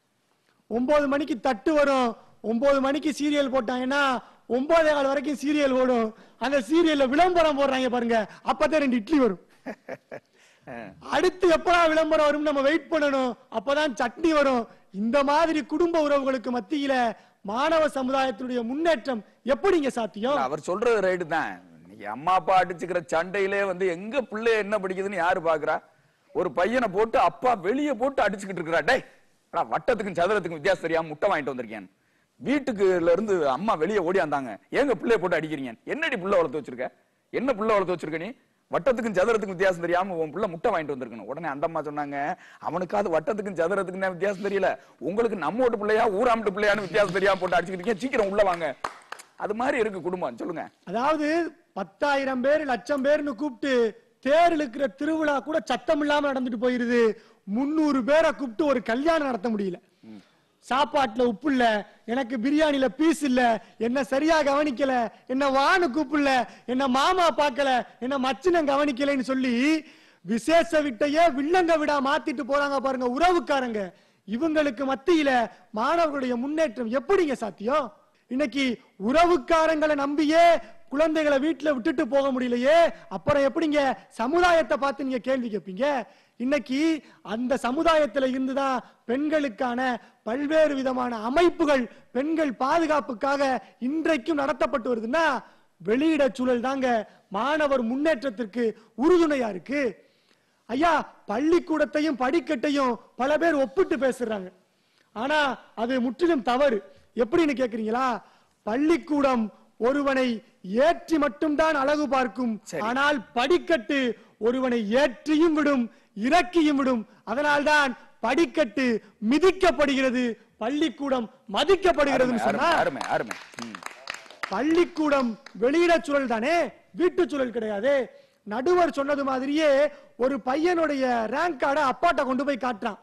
ஒன்பது மணிக்கு தட்டு வரும் ஒன்பது மணிக்கு சீரியல் போட்டாங்கன்னா ஒன்பதே கால் வரைக்கும் சீரியல் ஓடும் அந்த சீரியல்ல விளம்பரம் போடுறாங்க பாருங்க அப்பதான் ரெண்டு இட்லி வரும் அடுத்து எப்படா விளம்பரம் வரும் நம்ம வெயிட் பண்ணணும் அப்பதான் சட்னி வரும் இந்த மாதிரி குடும்ப உறவுகளுக்கு மத்தியில மாணவ சமுதாயத்தினுடைய முன்னேற்றம் எப்படிங்க சாத்தியம் அவர் சொல்றது ரைட்டு தான் இன்னைக்கு அம்மா அப்பா அடிச்சுக்கிற சண்டையிலே வந்து எங்க பிள்ளை என்ன படிக்குதுன்னு யாரு பாக்குறா ஒரு பையனை போட்டு அப்பா வெளியே போட்டு அடிச்சுக்கிட்டு இருக்கிறா டேய் அடா, வட்டத்துக்கும் சதுரத்துக்கும் வித்தியாசம் தெரியாம முட்டை வாங்கிட்டு வந்திருக்கேன் வீட்டுக்குல இருந்து அம்மா வெளியே ஓடியாந்தாங்க ஏங்க பிள்ளைய போட்டு அடிக்கிறீங்க என்னடி புள்ள வளர்த்து வச்சிருக்க என்ன புள்ள வளர்த்து வச்சிருக்க நீ வட்டத்துக்கும் சதுரத்துக்கும் வித்தியாசம் தெரியாம உன் புள்ள முட்டை வாங்கிட்டு வந்திருக்கணும் உடனே அந்த அம்மா சொன்னாங்க அவனுக்காவது வட்டத்துக்கும் சதுரத்துக்கும் தான் வித்தியாசம் தெரியல உங்களுக்கு நம்ம வீட்டு பிள்ளையா ஊராமட்டு பிள்ளையான்னு வித்தியாசம் தெரியாம போட்டு அடிச்சுக்கிட்டு இருக்கீங்க. சீக்கிரம் உள்ள வாங்க அது மாதிரி இருக்கு குடும்பம் சொல்லுங்க அதாவது பத்தாயிரம் பேர் லட்சம் பேர்னு கூப்பிட்டு தேர் இழுக்கிற திருவிழா கூட சத்தம் இல்லாம நடந்துட்டு போயிருது முன்னூறு பேரை கூப்பிட்டு ஒரு கல்யாணம் நடத்த முடியல சாப்பாட்டுல உப்பு இல்ல எனக்கு பிரியாணில பீஸ் இல்ல என்ன சரியா கவனிக்கல என்ன வான்னு கூப்பிடல என்ன மாமா பார்க்கல என்ன மச்சினம் கவனிக்கலைன்னு சொல்லி விசேஷ விட்டையே வில்லங்க விடா மாத்திட்டு போறாங்க பாருங்க உறவுக்காரங்க இவங்களுக்கு மத்தியில மாணவர்களுடைய முன்னேற்றம் எப்படிங்க சாத்தியம் இன்னைக்கு உறவுக்காரங்களை நம்பியே குழந்தைகளை வீட்டுல விட்டுட்டு போக முடியலையே அப்புறம் எப்படிங்க சமுதாயத்தை பார்த்து நீங்க கேள்வி கேட்பீங்க இன்னைக்கு அந்த சமுதாயத்துல இருந்துதான் பெண்களுக்கான பல்வேறு விதமான அமைப்புகள் பெண்கள் பாதுகாப்புக்காக இன்றைக்கும் நடத்தப்பட்டு வருதுன்னா வெளியிட சூழல் தாங்க மாணவர் முன்னேற்றத்திற்கு உறுதுணையா இருக்கு ஐயா பள்ளிக்கூடத்தையும் படிக்கட்டையும் பல பேர் ஒப்பிட்டு பேசுறாங்க ஆனா அது முற்றிலும் தவறு எப்படின்னு கேக்குறீங்களா பள்ளிக்கூடம் ஒருவனை ஏற்றி மட்டும்தான் அழகு பார்க்கும் சரி. ஆனால் படிக்கட்டு ஒருவனை ஏற்றியும் விடும் இறக்கியும் விடும் அதனால்தான் படிக்கட்டு மிதிக்கப்படுகிறது பள்ளிக்கூடம் மதிக்கப்படுகிறது அருமை, சொன்னா அருமை அருமை ம். பள்ளிக்கூடம் வெளியிட சூழல் தானே வீட்டு சூழல் கிடையாது நடுவர் சொன்னது மாதிரியே ஒரு பையனுடைய ரேங்க் கார்டை அப்பாட்ட கொண்டு போய் காட்டுறான்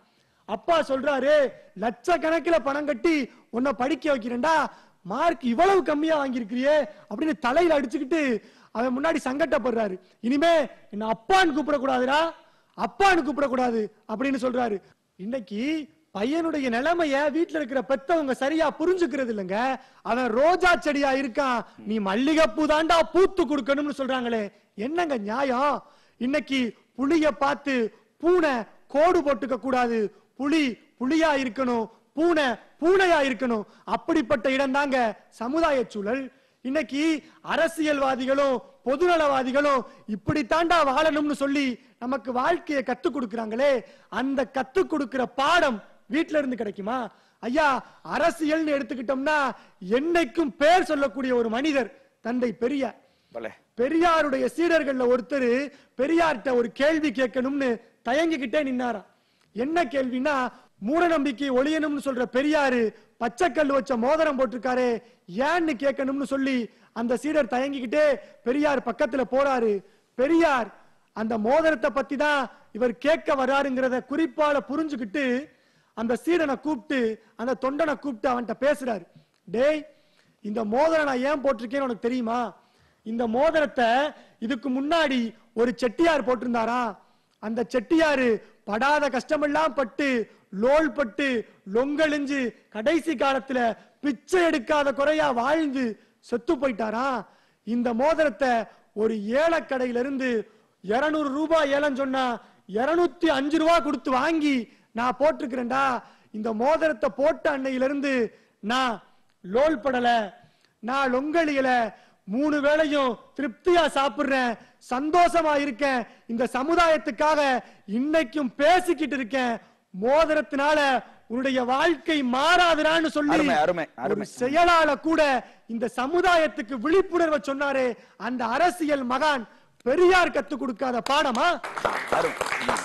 அப்பா சொல்றாரு லட்சக்கணக்கில பணம் கட்டி உன்னை படிக்க வைக்கிறேன்டா மார்க் இவ்வளவு கம்மியா வாங்கியிருக்கிறியே அப்படின்னு தலையில அடிச்சுக்கிட்டு அவன் முன்னாடி சங்கட்டப்படுறாரு இனிமே என்ன அப்பான்னு கூப்பிடக்கூடாதுடா அப்பான்னு கூப்பிடக்கூடாது அப்படின்னு சொல்றாரு இன்னைக்கு பையனுடைய நிலைமைய வீட்டுல இருக்கிற பெத்தவங்க சரியா புரிஞ்சுக்கிறது இல்லைங்க அவன் ரோஜா செடியா இருக்கான் நீ மல்லிகைப்பூ தாண்டா பூத்து கொடுக்கணும்னு சொல்றாங்களே என்னங்க நியாயம் இன்னைக்கு புளிய பார்த்து பூனை கோடு போட்டுக்க கூடாது புலி புலியா இருக்கணும் பூனை பூனையா இருக்கணும் அப்படிப்பட்ட இடம் தாங்க சமுதாய சூழல் இன்னைக்கு அரசியல்வாதிகளும் பொதுநலவாதிகளும் இப்படி தாண்டா வாழணும்னு சொல்லி நமக்கு வாழ்க்கையை கத்து கொடுக்கறாங்களே அந்த கத்து கொடுக்கிற பாடம் வீட்ல இருந்து கிடைக்குமா ஐயா அரசியல்னு எடுத்துக்கிட்டோம்னா என்னைக்கும் பேர் சொல்லக்கூடிய ஒரு மனிதர் தந்தை பெரியார் பலே பெரியாருடைய சீடர்கள்ல ஒருத்தர் பெரியார்ட்ட ஒரு கேள்வி கேட்கணும்னு தயங்கிக்கிட்டே நின்னாராம் என்ன கேள்வினா மூட நம்பிக்கை ஒழியணும்னு சொல்ற பெரியாரு பச்சைக்கல் வச்ச மோதிரம் போட்டிருக்காரு ஏன்னு கேட்கணும்னு சொல்லி அந்த சீடர் தயங்கிக்கிட்டே பெரியார் பக்கத்துல போறாரு பெரியார் அந்த மோதிரத்தை பத்தி தான் இவர் கேட்க வர்றாருங்கிறத குறிப்பால புரிஞ்சுக்கிட்டு அந்த சீடனை கூப்பிட்டு அந்த தொண்டனை கூப்பிட்டு அவன்கிட்ட பேசுறாரு டேய் இந்த மோதிரம் நான் ஏன் போட்டிருக்கேன்னு உனக்கு தெரியுமா இந்த மோதிரத்தை இதுக்கு முன்னாடி ஒரு செட்டியார் போட்டிருந்தாரா அந்த செட்டியாரு படாத கஷ்டமெல்லாம் பட்டு லோல் பட்டு லொங்கழிஞ்சு கடைசி காலத்துல பிச்சை எடுக்காத குறையா வாழ்ந்து செத்து போயிட்டாரா இந்த மோதிரத்தை ஒரு ஏலக்கடையில இருந்து இருநூறு ரூபாய் ஏலம் சொன்னா இருநூத்தி அஞ்சு ரூபாய் கொடுத்து வாங்கி நான் போட்டிருக்கிறேன்டா இந்த மோதிரத்தை போட்ட அன்னையில இருந்து நான் லோல் படல நான் லொங்கலியல மூணு வேளையும் திருப்தியா சாப்பிடுறேன் சந்தோஷமா இருக்கேன் இந்த சமுதாயத்துக்காக இன்னைக்கும் பேசிக்கிட்டு இருக்கேன் மோதிரத்தினால உன்னுடைய வாழ்க்கை மாறாதுடான்னு சொல்லி அருமை, அருமை, ஒரு அருமை. செயலால கூட இந்த சமுதாயத்துக்கு விழிப்புணர்வை சொன்னாரே அந்த அரசியல் மகான் பெரியார் கத்து கொடுக்காத பாடமா அருமை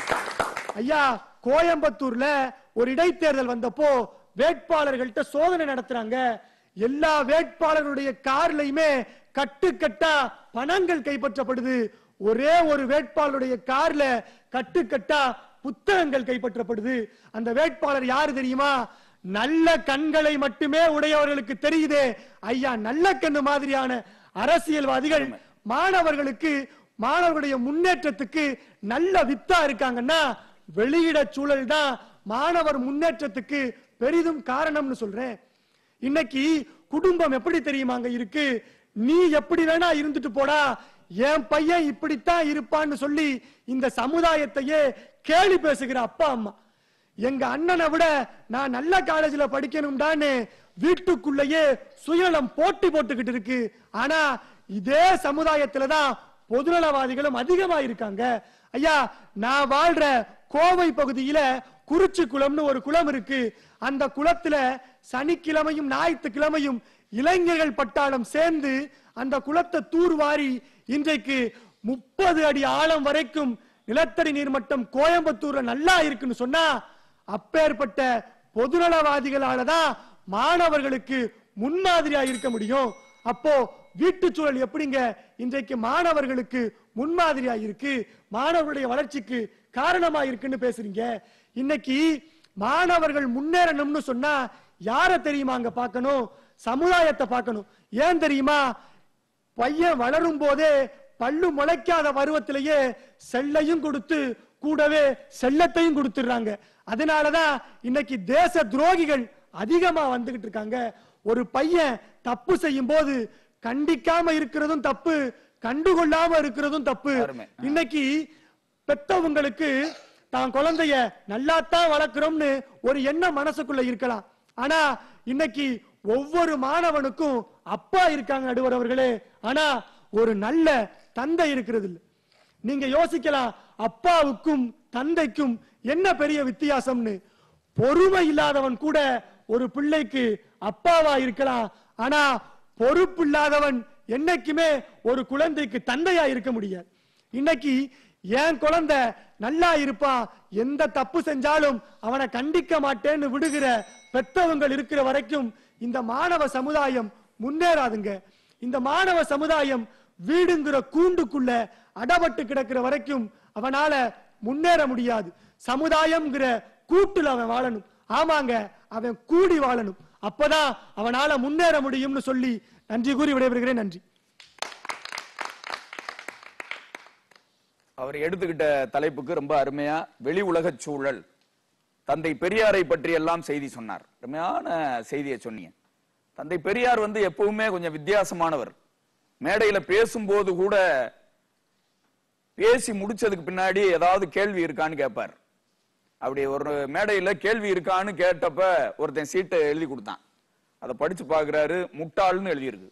ஐயா கோயம்புத்தூர்ல ஒரு இடைத்தேர்தல் வந்தப்போ வேட்பாளர்கள்ட்ட சோதனை நடத்துறாங்க எல்லா வேட்பாளர்களுடைய கார்லயுமே கட்டு கட்டா பணங்கள் கைப்பற்றப்படுது ஒரே ஒரு வேட்பாளருடைய கார்ல கட்டு கட்டா புத்தகங்கள் கைப்பற்றப்படுது அந்த வேட்பாளர் யாரு தெரியுமா நல்ல கண்களை மட்டுமே உடையவர்களுக்கு தெரியுதே ஐயா நல்ல கண்ணு மாதிரியான அரசியல்வாதிகள் மாணவர்களுக்கு மாணவர்களுடைய முன்னேற்றத்துக்கு நல்ல வித்தா இருக்காங்கன்னா வெளியிட சூழல் தான் மாணவர் முன்னேற்றத்துக்கு பெரிதும் காரணம்னு சொல்றேன் இன்னைக்கு குடும்பம் எப்படி தெரியுமாங்க இருக்கு நீ எப்படி வேணா இருந்துட்டு போடா என் பையன் இப்படித்தான் இருப்பான்னு சொல்லி இந்த சமுதாயத்தையே கேலி பேசுகிற அப்பா அம்மா எங்க அண்ணனை விட நான் நல்ல காலேஜ்ல படிக்கணும்டான்னு வீட்டுக்குள்ளேயே சுயநலம் போட்டி போட்டுக்கிட்டு இருக்கு ஆனா இதே சமுதாயத்துல தான் பொதுநலவாதிகளும் அதிகமா இருக்காங்க ஐயா நான் வாழ்ற கோவை பகுதியில குறிச்சி குளம்னு ஒரு குளம் இருக்கு அந்த குளத்துல சனிக்கிழமையும் ஞாயிற்றுக்கிழமையும் இளைஞர்கள் பட்டாளம் சேர்ந்து அந்த குளத்தை தூர்வாரி இன்றைக்கு முப்பது அடி ஆழம் வரைக்கும் நிலத்தடி நீர்மட்டம் கோயம்புத்தூர்ல நல்லா இருக்குன்னு சொன்னா அப்பேற்பட்ட பொதுநலவாதிகளால தான் மாணவர்களுக்கு முன்மாதிரியா இருக்க முடியும் அப்போ வீட்டு சூழல் எப்படிங்க இன்றைக்கு மாணவர்களுக்கு முன்மாதிரியா இருக்கு மாணவர்களுடைய வளர்ச்சிக்கு காரணமா இருக்குன்னு பேசுறீங்க இன்னைக்கு மாணவர்கள் முன்னேறணும்னு சொன்னா யார தெரியுமாங்க பார்க்கணும் சமுதாயத்தை பார்க்கணும் ஏன் தெரியுமா பையன் வளரும் போதே பல்லு முளைக்காத பருவத்திலேயே செல்லையும் கொடுத்து கூடவே செல்லத்தையும் கொடுத்துடுறாங்க அதனாலதான் இன்னைக்கு தேச துரோகிகள் அதிகமா வந்துகிட்டு இருக்காங்க ஒரு பையன் தப்பு செய்யும் போது கண்டிக்காம இருக்கிறதும் தப்பு கண்டுகொள்ளாம இருக்கிறதும் தப்பு அருமை. இன்னைக்கு பெத்தவங்களுக்கு தான் குழந்தைய நல்லாத்தான் வளர்க்கிறோம்னு ஒரு எண்ணம் மனசுக்குள்ள இருக்கலாம் ஆனா இன்னைக்கு ஒவ்வொரு மாணவனுக்கும் அப்பா இருக்காங்க நடுவர் அவர்களே ஆனா ஒரு நல்ல தந்தை இருக்கிறது இல்ல நீங்க யோசிக்கலாம் அப்பாவுக்கும் தந்தைக்கும் என்ன பெரிய வித்தியாசம்னு பொறுமை இல்லாதவன் கூட ஒரு பிள்ளைக்கு அப்பாவா இருக்கலாம் ஆனா பொறுப்பு இல்லாதவன் என்னைக்குமே ஒரு குழந்தைக்கு தந்தையா இருக்க முடியாது இன்னைக்கு என் குழந்தை நல்லா இருப்பான் எந்த தப்பு செஞ்சாலும் அவனை கண்டிக்க மாட்டேன்னு விடுகிற பெத்தவங்கள் இருக்கிற வரைக்கும் இந்த மாணவ சமுதாயம் முன்னேறாதுங்க இந்த மாணவ சமுதாயம் வீடுங்கிற கூண்டுக்குள்ள அடபட்டு கிடக்கிற வரைக்கும் அவனால முன்னேற முடியாது சமுதாயம்ங்கிற கூட்டுல அவன் வாழணும் ஆமாங்க அவன் கூடி வாழணும் அப்பதான் அவனால முன்னேற முடியும்னு சொல்லி நன்றி கூறி விடைபெறுகிறேன் நன்றி அவர் எடுத்துக்கிட்ட தலைப்புக்கு ரொம்ப அருமையா வெளி உலகச் சூழல் தந்தை பெரியாரை பற்றி எல்லாம் செய்தி சொன்னார் அருமையான செய்தியை சொன்னீங்க தந்தை பெரியார் வந்து எப்பவுமே கொஞ்சம் வித்தியாசமானவர் மேடையில பேசும்போது கூட பேசி முடிச்சதுக்கு பின்னாடி ஏதாவது கேள்வி இருக்கான்னு கேட்பார் அப்படி ஒரு மேடையில கேள்வி இருக்கான்னு கேட்டப்ப ஒருத்தன் சீட்டை எழுதி கொடுத்தான் அதை படிச்சு பாக்குறாரு முட்டாள்னு எழுதியிருக்கு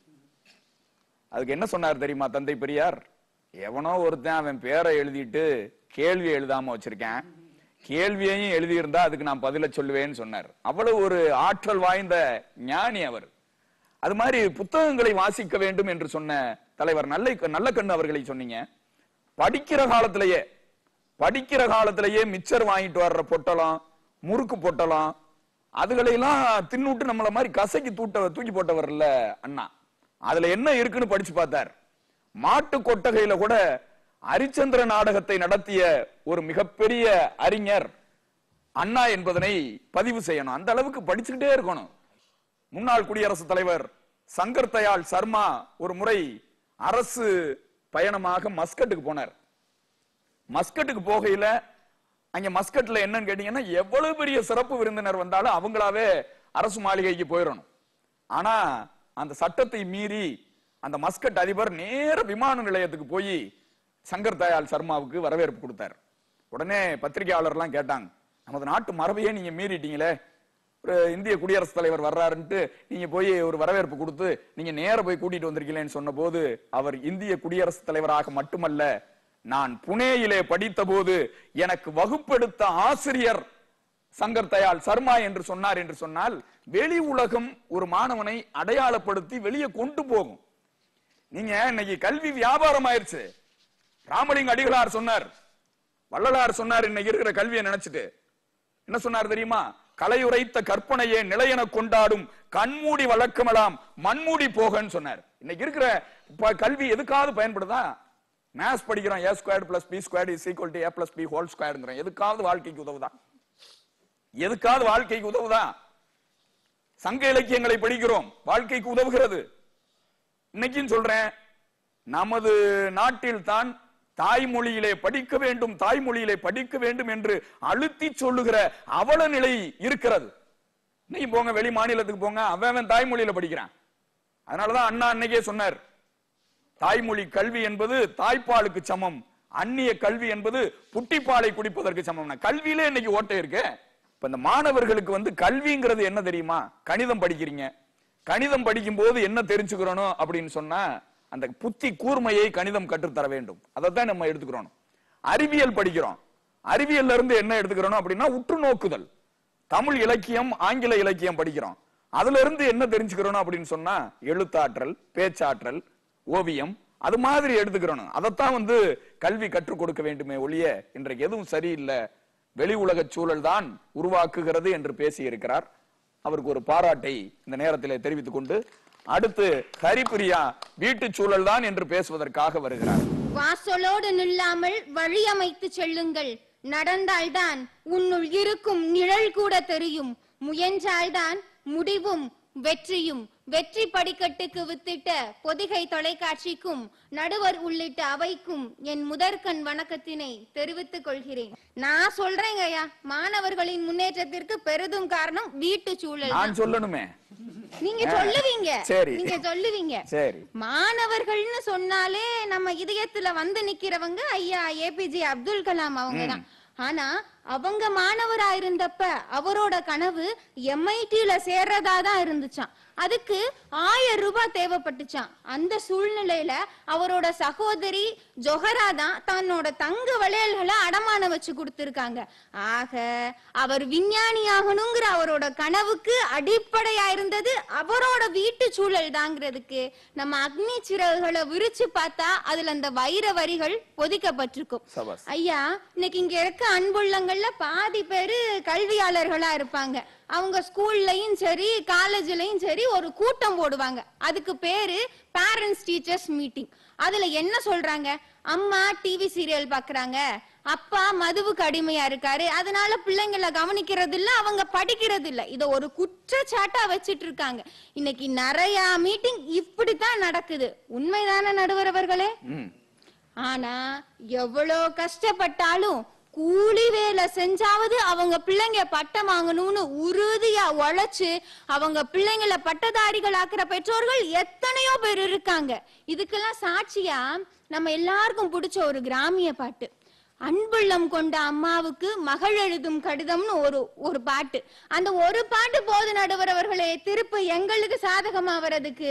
அதுக்கு என்ன சொன்னார் தெரியுமா தந்தை பெரியார் எவனோ ஒருத்தன் அவன் பேரை எழுதிட்டு கேள்வி எழுதாம வச்சிருக்கேன் கேள்வியையும் எழுதியிருந்தா அதுக்கு நான் பதில சொல்லுவேன்னு சொன்னார் அவ்வளவு ஒரு ஆற்றல் வாய்ந்த ஞானி அவர் அது மாதிரி புத்தகங்களை வாசிக்க வேண்டும் என்று சொன்ன தலைவர் நல்ல நல்ல கண்ணு அவர்களை சொன்னீங்க படிக்கிற காலத்திலேயே படிக்கிற காலத்திலேயே மிச்சர் வாங்கிட்டு வர்ற பொட்டலம் முறுக்கு பொட்டலம் அதுகளையெல்லாம் தின்னுட்டு நம்மள மாதிரி கசக்கி தூட்ட தூக்கி போட்டவர்ல அண்ணா அதுல என்ன இருக்குன்னு படிச்சு பார்த்தார் மாட்டு கொட்டகையில கூட ஹரிச்சந்திர நாடகத்தை நடத்திய ஒரு மிகப்பெரிய அறிஞர் அண்ணா என்பதனை பதிவு செய்யணும் அந்த அளவுக்கு படிச்சுக்கிட்டே இருக்கணும் முன்னாள் குடியரசுத் தலைவர் சங்கர் தயாள் சர்மா ஒரு முறை அரசு பயணமாக மஸ்கட்டுக்கு போனார் மஸ்கட்டுக்கு போகையில அங்க மஸ்கட்ல என்னன்னு கேட்டீங்கன்னா எவ்வளவு பெரிய சிறப்பு விருந்தினர் வந்தாலும் அவங்களாவே அரசு மாளிகைக்கு போயிடணும் ஆனா அந்த சட்டத்தை மீறி அந்த மஸ்கட் அதிபர் நேர விமான நிலையத்துக்கு போய் சங்கர் தயாள் சர்மாவுக்கு வரவேற்பு கொடுத்தார் உடனே பத்திரிகையாளர்லாம் கேட்டாங்க நமது நாட்டு மரபையே நீங்க மீறிட்டீங்களே ஒரு இந்திய குடியரசுத் தலைவர் வர்றாருன்ட்டு நீங்க போய் ஒரு வரவேற்பு கொடுத்து நீங்க நேர போய் கூட்டிட்டு வந்திருக்கீங்களேன்னு சொன்ன போது அவர் இந்திய குடியரசுத் தலைவராக மட்டுமல்ல நான் புனேயிலே படித்த போது எனக்கு வகுப்பெடுத்த ஆசிரியர் சங்கர் தயாள் சர்மா என்று சொன்னார் என்று சொன்னால் வெளி உலகம் ஒரு மாணவனை அடையாளப்படுத்தி வெளியே கொண்டு போகும் நீங்க இன்னைக்கு கல்வி வியாபாரம் ஆயிருச்சு ராமலிங்க அடிகளார் சொன்னார் வள்ளலார் சொன்னார் இன்னைக்கு இருக்கிற கல்வியை நினைச்சிட்டு என்ன சொன்னார் தெரியுமா கலையுரைத்த கற்பனையே நிலையென கொண்டாடும் கண்மூடி வழக்கமெல்லாம் மண்மூடி போகன்னு சொன்னார் இன்னைக்கு இருக்கிற ப- கல்வி எதுக்காவது பயன்படுதா மேத்ஸ் படிக்கிறோம் a square plus b square is equal to a plus b whole ஸ்கொயர்ங்கிறோம் எதுக்காவது வாழ்க்கைக்கு உதவுதா எதுக்காவது வாழ்க்கைக்கு உதவுதா சங்க இலக்கியங்களை படிக்கிறோம் வாழ்க்கைக்கு உதவுகிறது இன்னைக்கும் சொல்றேன் நமது நாட்டில் தான் தாய்மொழியிலே படிக்க வேண்டும் தாய்மொழியிலே படிக்க வேண்டும் என்று அழுத்தி சொல்லுகிற அவல நிலை இருக்கிறது இன்னைக்கு போங்க வெளி மாநிலத்துக்கு போங்க அவன் அவன் தாய்மொழியில படிக்கிறான் அதனாலதான் அண்ணா அன்னைக்கே சொன்னார் தாய்மொழி கல்வி என்பது தாய்ப்பாலுக்கு சமம் அந்நிய கல்வி என்பது புட்டிப்பாலை குடிப்பதற்கு சமம் கல்வியிலே இன்னைக்கு ஓட்டை இருக்கு இப்ப இந்த மாணவர்களுக்கு வந்து கல்விங்கிறது என்ன தெரியுமா கணிதம் படிக்கிறீங்க கணிதம் படிக்கும் போது என்ன தெரிஞ்சுக்கிறோம் அப்படின்னு சொன்னா அந்த புத்தி கூர்மையை கணிதம் கற்றுத்தர வேண்டும் அதைத்தான் நம்ம எடுத்துக்கிறோம் அறிவியல் படிக்கிறோம் அறிவியல்ல இருந்து என்ன எடுத்துக்கிறோம் அப்படின்னா உற்று நோக்குதல் தமிழ் இலக்கியம் ஆங்கில இலக்கியம் படிக்கிறோம் அதுல இருந்து என்ன தெரிஞ்சுக்கிறோம் அப்படின்னு சொன்னா எழுத்தாற்றல் பேச்சாற்றல் ஓவியம் அது மாதிரி எடுத்துக்கிறோம் அதைத்தான் வந்து கல்வி கற்றுக் கொடுக்க வேண்டுமே ஒழிய இன்றைக்கு எதுவும் சரியில்லை வெளி உலக சூழல் தான் உருவாக்குகிறது என்று பேசியிருக்கிறார் அவருக்கு ஒரு பாராட்டை இந்த நேரத்திலே தெரிவித்துக் கொண்டு அடுத்து ஹரிபிரியா வீட்டு சூழல் தான் என்று பேசுவதற்காக வருகிறார் வாசலோடு நில்லாமல் வழியமைத்து செல்லுங்கள் நடந்தால்தான் உன்னுள் இருக்கும் நிழல் கூட தெரியும் முயன்றால்தான் முடிவும் வெற்றியும் வெற்றி படிக்கட்டுக்கு வித்திட்ட பொதிகை தொலைக்காட்சிக்கும் நடுவர் உள்ளிட்ட அவைக்கும் என் முதற்கண் வணக்கத்தினை தெரிவித்துக் கொள்கிறேன் நான் சொல்றேங்க ஐயா மாணவர்களின் முன்னேற்றத்திற்கு பெரிதும் காரணம் வீட்டு சூழல் தான். நான் சொல்லணுமே நீங்க சொல்லுவீங்க சரி. நீங்க சொல்லுவீங்க சரி மாணவர்கள்னு சொன்னாலே நம்ம இதயத்துல வந்து நிக்கிறவங்க ஐயா ஏபிஜே அப்துல் கலாம் அவங்க தான் ஆனா அவங்க மாணவரா இருந்தப்ப அவரோட கனவு எம்ஐடில சேர்றதா தான் இருந்துச்சாம் அதுக்கு ஆயிரம் ரூபாய் தேவைப்பட்டுச்சாம் அந்த சூழ்நிலையில அவரோட சகோதரி ஜொஹரா தான் தன்னோட தங்க வளையல்களை அடமான வச்சு கொடுத்திருக்காங்க ஆக அவர் விஞ்ஞானி ஆகணுங்கிற அவரோட கனவுக்கு அடிப்படையா இருந்தது அவரோட வீட்டு சூழல் தாங்கிறதுக்கு நம்ம அக்னி சிறகுகளை விரிச்சு பார்த்தா அதுல அந்த வைர வரிகள் பொதிக்கப்பட்டிருக்கும் சபாஸ் ஐயா இன்னைக்கு இங்க இருக்க அன்புள்ளங்கள்ல பாதி பேரு கல்வியாளர்களா இருப்பாங்க அவங்க ஸ்கூல்லயும் சரி காலேஜ்லயும் சரி ஒரு கூட்டம் போடுவாங்க அதுக்கு பேரு பேரண்ட்ஸ் டீச்சர்ஸ் மீட்டிங் அதுல என்ன சொல்றாங்க அம்மா டிவி சீரியல் பாக்குறாங்க அப்பா மதுவுக்கு அடிமையா இருக்காரு அதனால பிள்ளைங்களை கவனிக்கிறது இல்ல அவங்க படிக்கிறது இல்ல இத ஒரு குற்றச்சாட்டா வச்சிட்டு இருக்காங்க இன்னைக்கு நிறைய மீட்டிங் இப்படித்தான் நடக்குது உண்மைதானே நடுவர் அவர்களே ம். ஆனா எவ்வளோ கஷ்டப்பட்டாலும் கூலி வேலை செஞ்சாவது அவங்க பிள்ளைங்க பட்டம் வாங்கணும்னு உறுதியா உழைச்சு அவங்க பிள்ளைங்களை பட்டதாரிகள் ஆக்குற பெற்றோர்கள் எத்தனையோ பேர் இருக்காங்க இதுக்கெல்லாம் சாட்சியா நம்ம எல்லாருக்கும் பிடிச்ச ஒரு கிராமிய பாட்டு அன்புள்ளம் கொண்ட அம்மாவுக்கு மகள் எழுதும் கடிதம்னு ஒரு ஒரு பாட்டு அந்த ஒரு பாட்டு போது நடுவர் அவர்களே திருப்பு எங்களுக்கு சாதகமா வர்றதுக்கு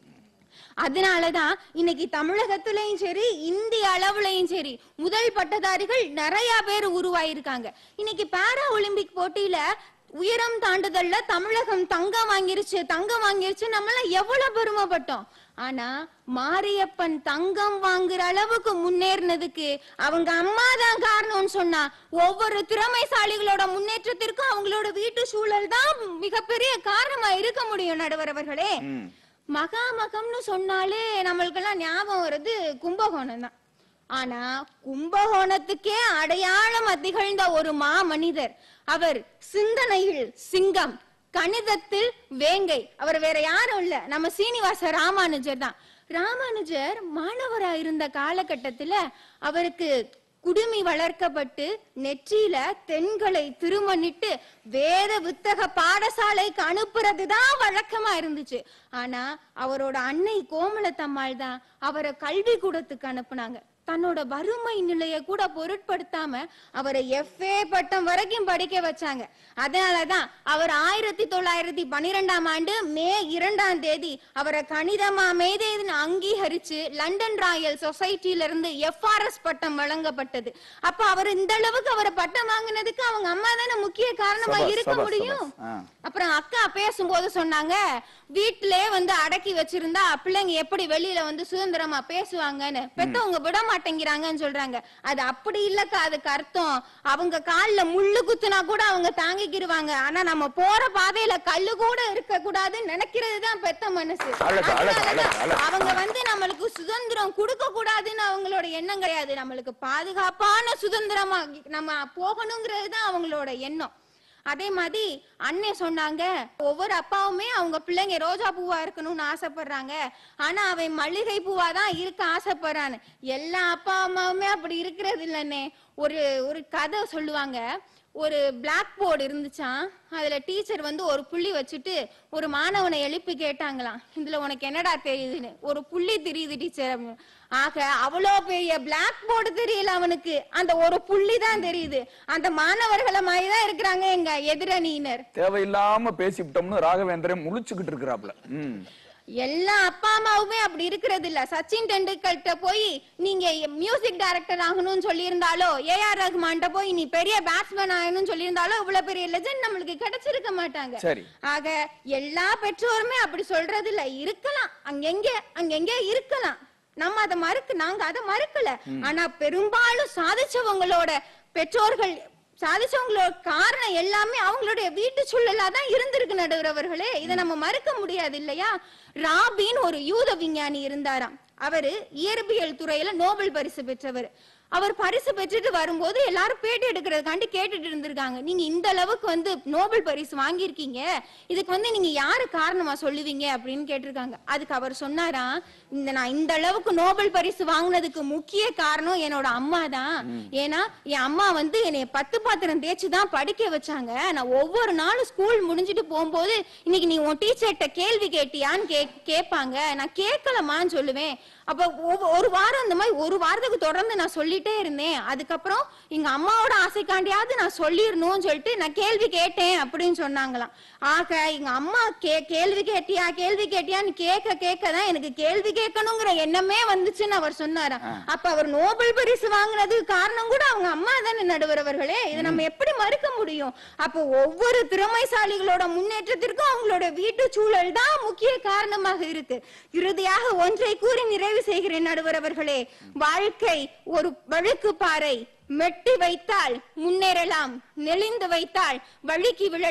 அதனாலதான் இன்னைக்கு தமிழகத்திலயும் சரி இந்திய அளவுலயும் சரி முதல் பட்டதாரிகள் நிறைய பேர் உருவாயிருக்காங்க இன்னைக்கு பாரா ஒலிம்பிக் போட்டியில உயரம் தாண்டுதல்ல தமிழகம் தங்கம் வாங்கிருச்சு தங்கம் வாங்கிருச்சு நம்மளாம் எவ்வளவு பெருமைப்பட்டோம் ஆனா மாரியப்பன் தங்கம் வாங்குற அளவுக்கு முன்னேறினதுக்கு அவங்க அம்மா தான் காரணம்னு சொன்னா ஒவ்வொரு திறமைசாலிகளோட முன்னேற்றத்திற்கும் அவங்களோட வீட்டு சூழல் தான் மிகப்பெரிய காரணமா இருக்க முடியும் நடுவர் அவர்களே ம். மகாமகம்னு சொன்னாலே நம்மளுக்கெல்லாம் ஞாபகம் வருது கும்பகோணம் தான் ஆனா கும்பகோணத்துக்கே அடையாளம் திகழ்ந்த ஒரு மா மனிதர் அவர் சிந்தனையில் சிங்கம் கணிதத்தில் வேங்கை அவர் வேற யாரும் இல்ல நம்ம சீனிவாச ராமானுஜர் தான் ராமானுஜர் மாணவரா இருந்த காலகட்டத்துல அவருக்கு குடுமி வளர்க்கப்பட்டு நெற்றியில தென்களை திருமணிட்டு வேத புத்தக பாடசாலைக்கு அனுப்புறதுதான் வழக்கமா இருந்துச்சு ஆனா அவரோட அன்னை கோமலத்தம்மாள் தான் அவரை கல்வி கூடத்துக்கு அனுப்புனாங்க தன்னோட வறுமை நிலைய கூட பொருட்படுத்தாம அவரை எஃப்ஏ பட்டம் வரைக்கும் படிக்க வச்சாங்க அதனாலதான் அவர் ஆயிரத்தி தொள்ளாயிரத்தி பன்னிரெண்டாம் ஆண்டு மே இரண்டாம் தேதி அவரை கணிதமா மேதேன்னு அங்கீகரிச்சு லண்டன் ராயல் சொசைட்டில இருந்து எஃப்ஆர்எஸ் பட்டம் வழங்கப்பட்டது அப்ப அவர் இந்த அளவுக்கு அவரை பட்டம் வாங்கினதுக்கு அவங்க அம்மா தானே முக்கிய காரணமா சபாஸ், இருக்க சபாஸ், முடியும் சபாஸ். ஆ. அப்புறம் அக்கா பேசும்போது சொன்னாங்க வீட்டிலே வந்து அடக்கி வச்சிருந்தா பிள்ளைங்க எப்படி வெளியில வந்து சுதந்திரமா பேசுவாங்கன்னு பெத்தவங்க விட மாட்டேங்கிறாங்கன்னு சொல்றாங்க அது அப்படி இல்லக்கா அதுக்கு அர்த்தம் அவங்க கால்ல முள்ளு குத்துனா கூட அவங்க தாங்கிக்கிருவாங்க ஆனா நம்ம போற பாதையில கல்லு கூட இருக்க கூடாதுன்னு நினைக்கிறது தான் பெத்த மனசு அழகு, அழகு, அதனாலதான் அழகு, அழகு. அவங்க வந்து நம்மளுக்கு சுதந்திரம் கொடுக்க கூடாதுன்னு அவங்களோட எண்ணம் கிடையாது நம்மளுக்கு பாதுகாப்பான சுதந்திரமா நம்ம போகணுங்கிறது தான் அவங்களோட எண்ணம் அதே மாதிரி அண்ணே சொன்னாங்க ஒவ்வொரு அப்பாவுமே அவங்க பிள்ளைங்க ரோஜா பூவா இருக்கணும்னு ஆசைப்படுறாங்க ஆனா அவன் மல்லிகை பூவா தான் இருக்க ஆசைப்படுறான்னு எல்லா அப்பா அம்மாவுமே அப்படி இருக்கிறது இல்லைன்னே ஒரு ஒரு கதை சொல்லுவாங்க ஒரு பிளாக் போர்டு இருந்துச்சாம் அதுல டீச்சர் வந்து ஒரு புள்ளி வச்சுட்டு ஒரு மாணவனை எழுப்பி கேட்டாங்களாம் இதுல உனக்கு என்னடா தெரியுதுன்னு ஒரு புள்ளி தெரியுது டீச்சர் அப்படின்னு. ஆக அவ்வளோ பெரிய பிளாக் போர்டு தெரியல அவனுக்கு அந்த ஒரு புள்ளி தான் தெரியுது அந்த மாணவர்களை மாதிரி தான் இருக்கிறாங்க எங்க எதிரணியினர் தேவையில்லாம பேசிவிட்டோம்னு ராகவேந்திரன் முழிச்சுக்கிட்டு இருக்கிறாப்ல ம் எல்லா அப்பா அம்மாவுமே அப்படி இருக்கிறது இல்ல சச்சின் டெண்டுல்கர்ட்ட போய் நீங்க மியூசிக் டைரக்டர் ஆகணும்னு சொல்லியிருந்தாலோ ஏஆர் ரஹ்மான்ட்ட போய் நீ பெரிய பேட்ஸ்மேன் ஆகணும்னு சொல்லியிருந்தாலோ இவ்வளவு பெரிய லெஜண்ட் நம்மளுக்கு கிடைச்சிருக்க மாட்டாங்க சரி. ஆக எல்லா பெற்றோருமே அப்படி சொல்றது இல்ல இருக்கலாம் அங்கெங்க அங்கெங்க இருக்கலாம் நம்ம அதை மறுக்க நாங்க அதை மறுக்கல ஆனா பெரும்பாலும் சாதிச்சவங்களோட பெற்றோர்கள் சாதிச்சவங்களோட காரணம் எல்லாமே அவங்களுடைய வீட்டு சூழலா தான் இருந்திருக்கு நடுவர் அவர்களே இதை நம்ம மறுக்க முடியாது இல்லையா ராபின் ஒரு யூத விஞ்ஞானி இருந்தாராம் அவரு இயற்பியல் துறையில நோபல் பரிசு பெற்றவர் அவர் பரிசு பெற்றுட்டு வரும்போது எல்லாரும் பேட்டி எடுக்கிறதுக்காண்டி கேட்டுட்டு இருந்திருக்காங்க நீங்க இந்த அளவுக்கு வந்து நோபல் பரிசு வாங்கியிருக்கீங்க இதுக்கு வந்து நீங்க யாரு காரணமா சொல்லுவீங்க அப்படின்னு கேட்டிருக்காங்க அதுக்கு அவர் சொன்னாராம் இந்த நான் இந்த அளவுக்கு நோபல் பரிசு வாங்கினதுக்கு முக்கிய காரணம் என்னோட அம்மா தான் ஏன்னா என் அம்மா வந்து என்னை பத்து பாத்திரம் தேய்ச்சு தான் படிக்க வச்சாங்க நான் ஒவ்வொரு நாளும் ஸ்கூல் முடிஞ்சிட்டு போகும்போது இன்னைக்கு நீ உன் டீச்சர்கிட்ட கேள்வி கேட்டியான்னு கே கேட்பாங்க நான் கேட்கலமான்னு சொல்லுவேன் அப்ப ஒவ்வொ- ஒரு வாரம் இந்த மாதிரி ஒரு வாரத்துக்கு தொடர்ந்து நான் சொல்லிட்டே இருந்தேன் அதுக்கப்புறம் எங்க அம்மாவோட ஆசைக்காண்டியாவது நான் சொல்லிடணும்னு சொல்லிட்டு நான் கேள்வி கேட்டேன் அப்படின்னு சொன்னாங்களாம் ஆக எங்க அம்மா கே கேள்வி கேட்டியா கேள்வி கேட்டியான்னு கேட்க கேட்க தான் எனக்கு கேள்வி கேட்கணுங்கிற எண்ணமே வந்துச்சுன்னு அவர் சொன்னாராம் அப்ப அவர் நோபல் பரிசு வாங்குனதுக்கு காரணம் கூட அவங்க அம்மா தானே நடுவரவர்களே இதை நம்ம எப்படி மறுக்க முடியும் அப்போ ஒவ்வொரு திறமைசாலிகளோட முன்னேற்றத்திற்கும் அவங்களோட வீட்டு சூழல் தான் முக்கிய காரணமாக இருக்கு இறுதியாக ஒன்றை கூறி நிறைவு செய்கிறேன் நடுவர் அவர்களே வாழ்க்கை ஒரு வழுக்கு பாறை மெட்டி வைத்தால் முன்னேறலாம் நெளிந்து வைத்தால் வழுக்கி விழலாம்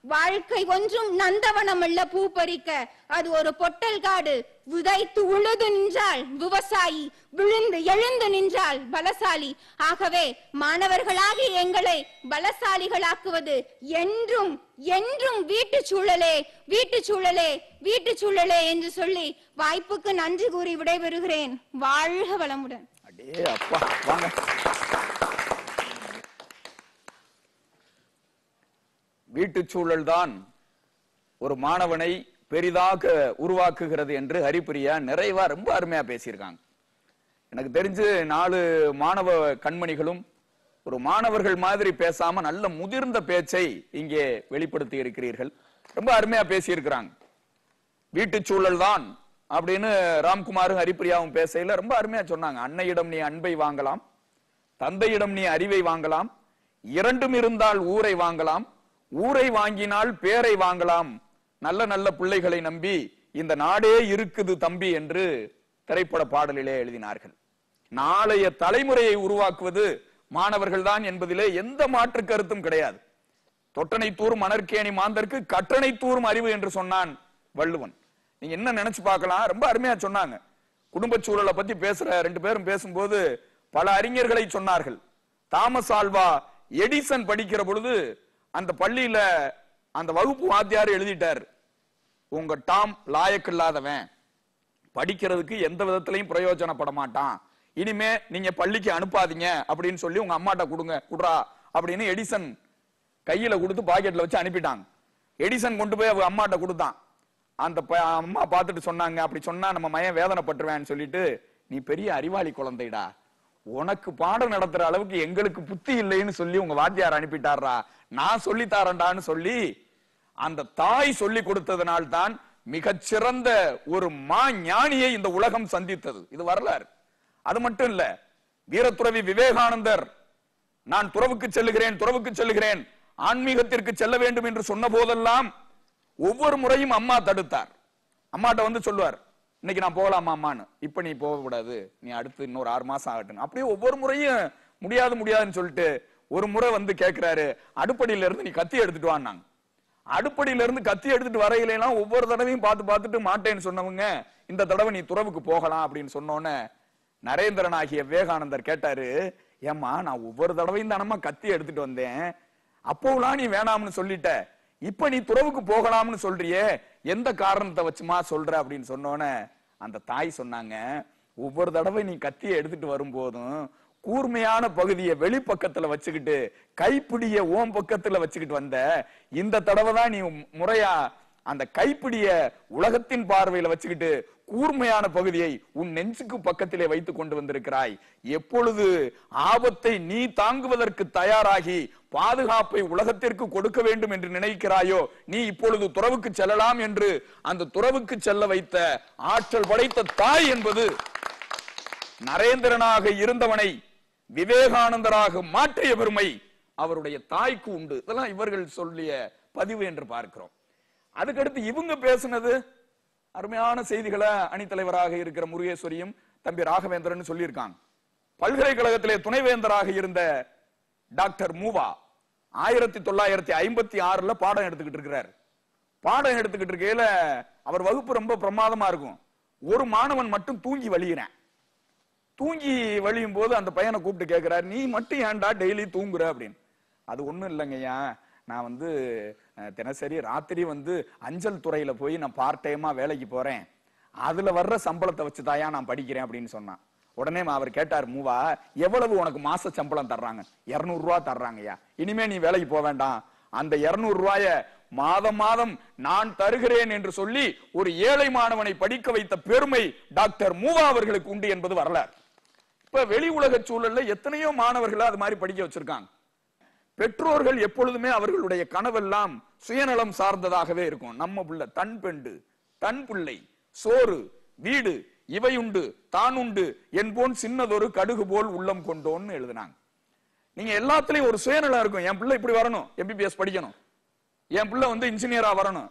வாழ்க்கை ஒன்றும் நந்தவனம் அல்ல பூ பறிக்க அது ஒரு பொட்டல் காடு விதைத்து உழுது நின்றால் விவசாயி விழுந்து எழுந்து நின்றால் பலசாலி ஆகவே மாணவர்களாகி எங்களை பலசாலிகளாக்குவது என்றும் என்றும் வீட்டு சூழலே வீட்டு சூழலே வீட்டு சூழலே என்று சொல்லி வாய்ப்புக்கு நன்றி கூறி விடைபெறுகிறேன் வாழ்க வளமுடன் அடே அப்பா வாங்க வீட்டுச் சூழல்தான் ஒரு மாணவனை பெரிதாக உருவாக்குகிறது என்று ஹரிப்பிரியா நிறைவா ரொம்ப அருமையா பேசியிருக்காங்க எனக்கு தெரிஞ்சு நாலு மாணவ கண்மணிகளும் ஒரு மாணவர்கள் மாதிரி பேசாம நல்ல முதிர்ந்த பேச்சை இங்கே வெளிப்படுத்தி இருக்கிறீர்கள் ரொம்ப அருமையா பேசியிருக்கிறாங்க வீட்டுச் சூழல் தான் அப்படின்னு ராம்குமாரும் ஹரிப்பிரியாவும் பேசையில ரொம்ப அருமையா சொன்னாங்க அன்னையிடம் நீ அன்பை வாங்கலாம் தந்தையிடம் நீ அறிவை வாங்கலாம் இரண்டும் இருந்தால் ஊரை வாங்கலாம் ஊரை வாங்கினால் பேரை வாங்கலாம் நல்ல நல்ல பிள்ளைகளை நம்பி இந்த நாடே இருக்குது தம்பி என்று திரைப்பட பாடலிலே எழுதினார்கள் நாளைய தலைமுறையை உருவாக்குவது மாணவர்கள் தான் என்பதிலே எந்த மாற்று கருத்தும் கிடையாது தொட்டனை தூரும் மணற்கேணி மாந்தருக்கு கற்றனை தூரும் அறிவு என்று சொன்னான் வள்ளுவன் நீங்க என்ன நினைச்சு பார்க்கலாம் ரொம்ப அருமையா சொன்னாங்க குடும்ப சூழலை பத்தி பேசுற ரெண்டு பேரும் பேசும்போது பல அறிஞர்களை சொன்னார்கள் தாமஸ் ஆல்வா எடிசன் படிக்கிற பொழுது அந்த பள்ளியில அந்த வகுப்பு வாத்தியார் எழுதிட்டார் உங்க டாம் லாயக்கில்லாதவன் படிக்கிறதுக்கு எந்த விதத்திலையும் பிரயோஜனப்பட மாட்டான் இனிமே நீங்க பள்ளிக்கு அனுப்பாதீங்க அப்படின்னு சொல்லி உங்க அம்மாட்ட கொடுங்க குடுறா அப்படின்னு எடிசன் கையில கொடுத்து பாக்கெட்ல வச்சு அனுப்பிட்டாங்க எடிசன் கொண்டு போய் அவங்க அம்மாட்ட கொடுத்தான் அந்த ப- அம்மா பார்த்துட்டு சொன்னாங்க அப்படி சொன்னா நம்ம மயன் வேதனைப்பட்டுருவேன்னு சொல்லிட்டு நீ பெரிய அறிவாளி குழந்தைடா உனக்கு பாடம் நடத்துற அளவுக்கு எங்களுக்கு புத்தி இல்லைன்னு சொல்லி உங்க வாத்தியார் அனுப்பிட்டாரா நான் சொல்லி தரேன்டான்னு சொல்லி அந்த தாய் சொல்லி கொடுத்ததனால் தான் மிகச்சிறந்த ஒரு மா ஞானியை இந்த உலகம் சந்தித்தது இது வரலாறு அது மட்டும் இல்ல வீரத்துறவி விவேகானந்தர் நான் துறவுக்கு செல்லுகிறேன் துறவுக்கு செல்லுகிறேன் ஆன்மீகத்திற்கு செல்ல வேண்டும் என்று சொன்ன போதெல்லாம் ஒவ்வொரு முறையும் அம்மா தடுத்தார் அம்மாட்ட வந்து சொல்லுவார் இன்னைக்கு நான் போகலாமா அம்மான்னு இப்ப நீ போக கூடாது நீ அடுத்து இன்னொரு ஆறு மாசம் ஆகட்டும் அப்படியே ஒவ்வொரு முறையும் முடியாது முடியாதுன்னு சொல்லிட்டு ஒரு முறை வந்து கேக்குறாரு அடுப்படியில இருந்து நீ கத்தி எடுத்துட்டு வான்னாங்க அடுப்படியில இருந்து கத்தி எடுத்துட்டு வரையிலாம் ஒவ்வொரு தடவையும் பார்த்து பார்த்துட்டு மாட்டேன்னு சொன்னவங்க இந்த தடவை நீ துறவுக்கு போகலாம் அப்படின்னு சொன்னோன்னே நரேந்திரன் ஆகிய விவேகானந்தர் கேட்டாரு ஏம்மா நான் ஒவ்வொரு தடவையும் தானம்மா கத்தி எடுத்துட்டு வந்தேன் அப்போலாம் நீ வேணாம்னு சொல்லிட்ட இப்ப நீ துறவுக்கு போகலாம்னு சொல்றியே எந்த காரணத்தை வச்சுமா சொல்ற அப்படின்னு சொன்னோன்னே அந்த தாய் சொன்னாங்க ஒவ்வொரு தடவை நீ கத்தியை எடுத்துட்டு வரும்போதும் கூர்மையான பகுதியை வெளிப்பக்கத்துல வச்சுக்கிட்டு கைப்பிடிய ஓம் பக்கத்துல வச்சுக்கிட்டு வந்த இந்த தடவை தான் நீ முறையா அந்த கைப்பிடிய உலகத்தின் பார்வையில வச்சுக்கிட்டு கூர்மையான பகுதியை உன் நெஞ்சுக்கு பக்கத்திலே வைத்து கொண்டு வந்திருக்கிறாய் எப்பொழுது ஆபத்தை நீ தாங்குவதற்கு தயாராகி பாதுகாப்பை உலகத்திற்கு கொடுக்க வேண்டும் என்று நினைக்கிறாயோ நீ இப்பொழுது துறவுக்கு செல்லலாம் என்று அந்த துறவுக்கு செல்ல வைத்த ஆற்றல் படைத்த தாய் என்பது நரேந்திரனாக இருந்தவனை விவேகானந்தராக மாற்றிய பெருமை அவருடைய தாய்க்கு உண்டு இதெல்லாம் இவர்கள் சொல்லிய பதிவு என்று பார்க்கிறோம் அதுக்கடுத்து இவங்க பேசுனது அருமையான செய்திகளை அணித்தலைவராக இருக்கிற முருகேஸ்வரியும் தம்பி ராகவேந்திரன் சொல்லியிருக்காங்க பல்கலைக்கழகத்திலே துணைவேந்தராக இருந்த டாக்டர் மூவா ஆயிரத்தி தொள்ளாயிரத்தி ஐம்பத்தி ஆறுல பாடம் எடுத்துக்கிட்டு இருக்கிறார் பாடம் எடுத்துக்கிட்டு இருக்கையில அவர் வகுப்பு ரொம்ப பிரமாதமா இருக்கும் ஒரு மாணவன் மட்டும் தூங்கி வழியிறேன் தூங்கி வழியும் போது அந்த பையனை கூப்பிட்டு கேக்குறாரு நீ மட்டும் ஏன்டா டெய்லி தூங்குற அப்படின்னு அது ஒண்ணும் இல்லைங்கய்யா நான் வந்து அஹ், தினசரி ராத்திரி வந்து அஞ்சல் துறையில போய் நான் பார்ட் டைமா வேலைக்கு போறேன் அதுல வர்ற சம்பளத்தை வச்சு தாயா நான் படிக்கிறேன் அப்படின்னு சொன்னான் உடனே அவர் கேட்டார் மூவா எவ்வளவு உனக்கு மாச சம்பளம் தர்றாங்க 200 ரூபா தர்றாங்கய்யா இனிமே நீ வேலைக்கு போக வேண்டாம் அந்த 200 ரூபாய மாதம் மாதம் நான் தருகிறேன் என்று சொல்லி ஒரு ஏழை மாணவனை படிக்க வைத்த பெருமை டாக்டர் மூவா அவர்களுக்கு உண்டு என்பது வரலாறு இப்ப வெளி உலக சூழல்ல எத்தனையோ மாணவர்களை அது மாதிரி படிக்க வச்சிருக்காங்க பெற்றோர்கள் எப்பொழுதுமே அவர்களுடைய கனவெல்லாம் சுயநலம் சார்ந்ததாகவே இருக்கும் நம்ம புள்ள தன் பெண்டு தன் பிள்ளை சோறு வீடு இவை உண்டு தான் உண்டு என்போன் சின்னதொரு கடுகு போல் உள்ளம் கொண்டோன்னு எழுதினாங்க நீங்க எல்லாத்துலயும் ஒரு சுயநலம் இருக்கும் என் பிள்ளை இப்படி வரணும் எம்பிபிஎஸ் படிக்கணும் என் பிள்ளை வந்து இன்ஜினியரா வரணும்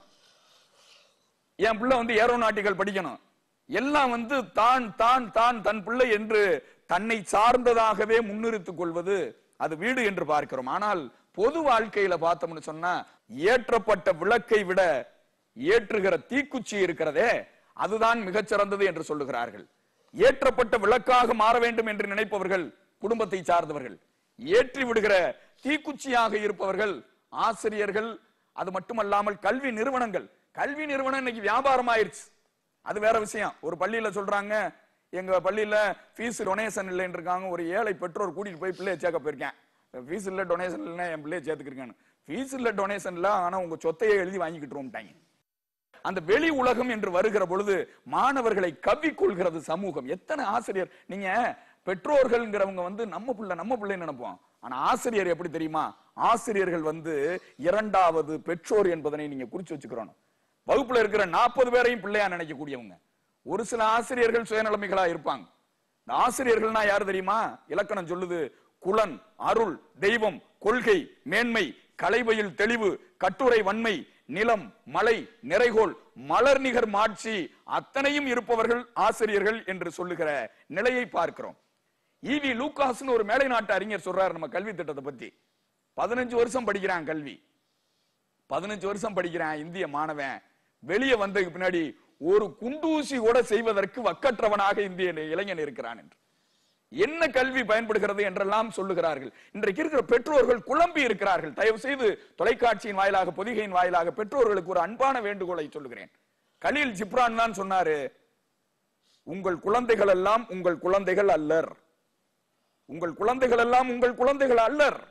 என் பிள்ளை வந்து ஏரோநாட்டிக்கல் படிக்கணும் எல்லாம் வந்து தான் தான் தான் தன் பிள்ளை என்று தன்னை சார்ந்ததாகவே முன்னிறுத்திக் கொள்வது அது வீடு என்று பார்க்கிறோம் ஆனால் பொது வாழ்க்கையில பார்த்தோம்னு சொன்னா ஏற்றப்பட்ட விளக்கை விட ஏற்றுகிற தீக்குச்சி இருக்கிறதே அதுதான் மிகச்சிறந்தது என்று சொல்லுகிறார்கள் ஏற்றப்பட்ட விளக்காக மாற வேண்டும் என்று நினைப்பவர்கள் குடும்பத்தை சார்ந்தவர்கள் ஏற்றி விடுகிற தீக்குச்சியாக இருப்பவர்கள் ஆசிரியர்கள் அது மட்டுமல்லாமல் கல்வி நிறுவனங்கள் கல்வி நிறுவனம் இன்னைக்கு வியாபாரம் ஆயிருச்சு அது வேற விஷயம் ஒரு பள்ளியில சொல்றாங்க எங்க பள்ளியில ஃபீஸ் டொனேஷன் இல்லைன்னு இருக்காங்க ஒரு ஏழை பெற்றோர் கூட்டிட்டு போய் பிள்ளைய சேர்க்க போயிருக்கேன் ஃபீஸ் இல்ல டொனேஷன் இல்லைன்னா என் பிள்ளைய சேர்த்துக்கிருக்கேன் ஃபீஸ் இல்ல டொனேஷன் இல்ல ஆனா உங்க சொத்தையே எழுதி வாங்கிக்கிட்டுருவோம்ட்டாங்க அந்த வெளி உலகம் என்று வருகிற பொழுது மாணவர்களை கவ்விக்கொள்கிறது சமூகம் எத்தனை ஆசிரியர் நீங்க பெற்றோர்கள்ங்கிறவங்க வந்து நம்ம பிள்ளை நம்ம பிள்ளைன்னு நினைப்போம் ஆனா ஆசிரியர் எப்படி தெரியுமா ஆசிரியர்கள் வந்து இரண்டாவது பெற்றோர் என்பதனை நீங்க குறிச்சு வச்சுக்கிறோம் வகுப்புல இருக்கிற நாற்பது பேரையும் பிள்ளையா நினைக்கக்கூடியவங்க ஒரு சில ஆசிரியர்கள் சுயநலமிகளா இருப்பாங்க இந்த ஆசிரியர்கள்னா யாரு தெரியுமா இலக்கணம் சொல்லுது குலன் அருள் தெய்வம் கொள்கை மேன்மை கலைவையில் தெளிவு கட்டுரை வன்மை நிலம் மலை நிறைகோள் மலர் நிகர் மாட்சி அத்தனையும் இருப்பவர்கள் ஆசிரியர்கள் என்று சொல்லுகிற நிலையை பார்க்கிறோம் ஈவி லூகாஸ்னு ஒரு மேலை நாட்டு அறிஞர் சொல்றாரு நம்ம கல்வி திட்டத்தை பத்தி பதினஞ்சு வருஷம் படிக்கிறான் கல்வி பதினஞ்சு வருஷம் படிக்கிறான் இந்திய மாணவன் வெளியே வந்ததுக்கு பின்னாடி ஒரு குண்டூசி கூட செய்வதற்கு வக்கற்றவனாக இந்திய இளைஞன் இருக்கிறான் என்று என்ன கல்வி பயன்படுகிறது என்றெல்லாம் சொல்லுகிறார்கள் இன்றைக்கு இருக்கிற பெற்றோர்கள் குழம்பி இருக்கிறார்கள் தயவு செய்து தொலைக்காட்சியின் வாயிலாக பொதிகையின் வாயிலாக பெற்றோர்களுக்கு ஒரு அன்பான வேண்டுகோளை சொல்லுகிறேன் கலீல் ஜிப்ரான் தான் சொன்னாரு உங்கள் குழந்தைகள் எல்லாம் உங்கள் குழந்தைகள் அல்லர் உங்கள் குழந்தைகள் எல்லாம் உங்கள் குழந்தைகள் அல்லர்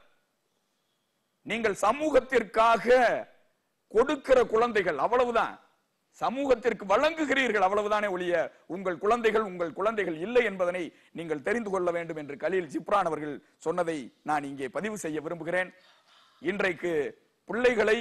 நீங்கள் சமூகத்திற்காக கொடுக்கிற குழந்தைகள் அவ்வளவுதான் சமூகத்திற்கு வழங்குகிறீர்கள் அவ்வளவுதானே ஒழிய உங்கள் குழந்தைகள் உங்கள் குழந்தைகள் இல்லை என்பதனை நீங்கள் தெரிந்து கொள்ள வேண்டும் என்று கலீல் ஜிப்ரான் அவர்கள் சொன்னதை நான் இங்கே பதிவு செய்ய விரும்புகிறேன் இன்றைக்கு பிள்ளைகளை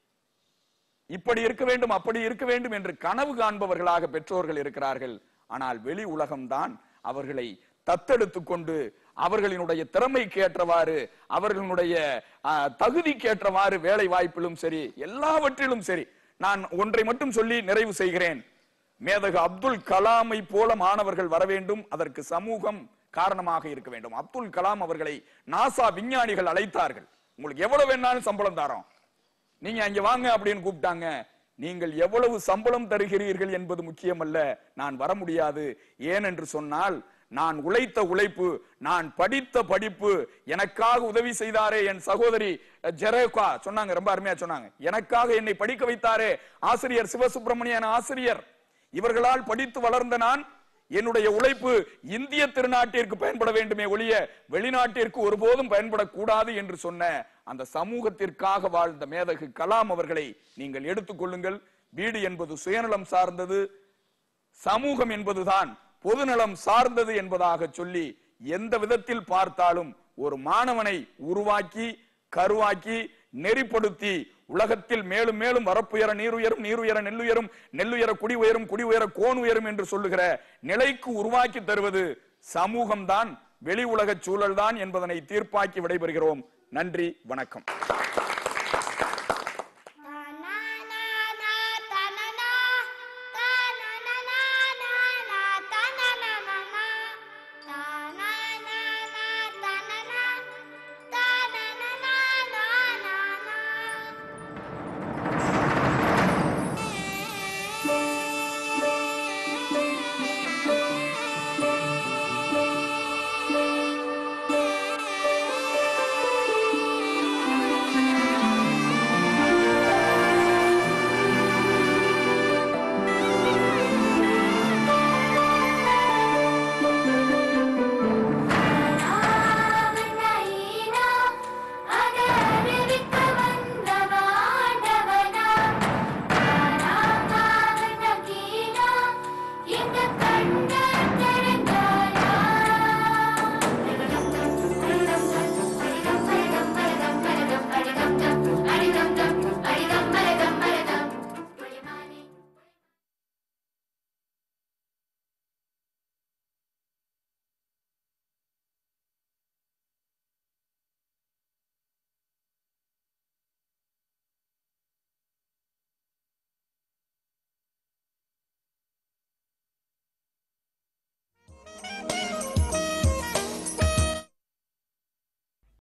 இப்படி இருக்க வேண்டும் அப்படி இருக்க வேண்டும் என்று கனவு காண்பவர்களாக பெற்றோர்கள் இருக்கிறார்கள் ஆனால் வெளி உலகம்தான் அவர்களை தத்தெடுத்துக் கொண்டு அவர்களினுடைய திறமைக்கு ஏற்றவாறு அவர்களுடைய ஆஹ், தகுதிக்கு ஏற்றவாறு வேலை வாய்ப்பிலும் சரி எல்லாவற்றிலும் சரி நான் ஒன்றை மட்டும் சொல்லி நிறைவு செய்கிறேன் மேதகு அப்துல் கலாமை போல மாணவர்கள் வர வேண்டும் அதற்கு சமூகம் காரணமாக இருக்க வேண்டும் அப்துல் கலாம் அவர்களை நாசா விஞ்ஞானிகள் அழைத்தார்கள் உங்களுக்கு எவ்வளவு வேணாலும் சம்பளம் தரோம் நீங்க அங்க வாங்க அப்படின்னு கூப்பிட்டாங்க நீங்கள் எவ்வளவு சம்பளம் தருகிறீர்கள் என்பது முக்கியமல்ல நான் வர முடியாது ஏனென்று சொன்னால் நான் உழைத்த உழைப்பு நான் படித்த படிப்பு எனக்காக உதவி செய்தாரே என் சகோதரி ஜெரேகா சொன்னாங்க ரொம்ப அருமையா சொன்னாங்க எனக்காக என்னை படிக்க வைத்தாரே ஆசிரியர் சிவசுப்பிரமணியன் ஆசிரியர் இவர்களால் படித்து வளர்ந்த நான் என்னுடைய உழைப்பு இந்திய திருநாட்டிற்கு பயன்பட வேண்டுமே ஒழிய வெளிநாட்டிற்கு ஒருபோதும் பயன்படக்கூடாது என்று சொன்ன அந்த சமூகத்திற்காக வாழ்ந்த மேதகு கலாம் அவர்களை நீங்கள் எடுத்துக்கொள்ளுங்கள் வீடு என்பது சுயநலம் சார்ந்தது சமூகம் என்பதுதான் பொதுநலம் சார்ந்தது என்பதாக சொல்லி எந்த விதத்தில் பார்த்தாலும் ஒரு மாணவனை உருவாக்கி கருவாக்கி நெறிப்படுத்தி உலகத்தில் மேலும் மேலும் வரப்புயர நீர் உயரும் நீர் உயர நெல்லுயரும் நெல்லுயர குடி உயரும் குடி உயர கோன் உயரும் என்று சொல்லுகிற நிலைக்கு உருவாக்கி தருவது சமூகம்தான் வெளி உலக சூழல்தான் என்பதனை தீர்ப்பாக்கி விடைபெறுகிறோம் நன்றி வணக்கம்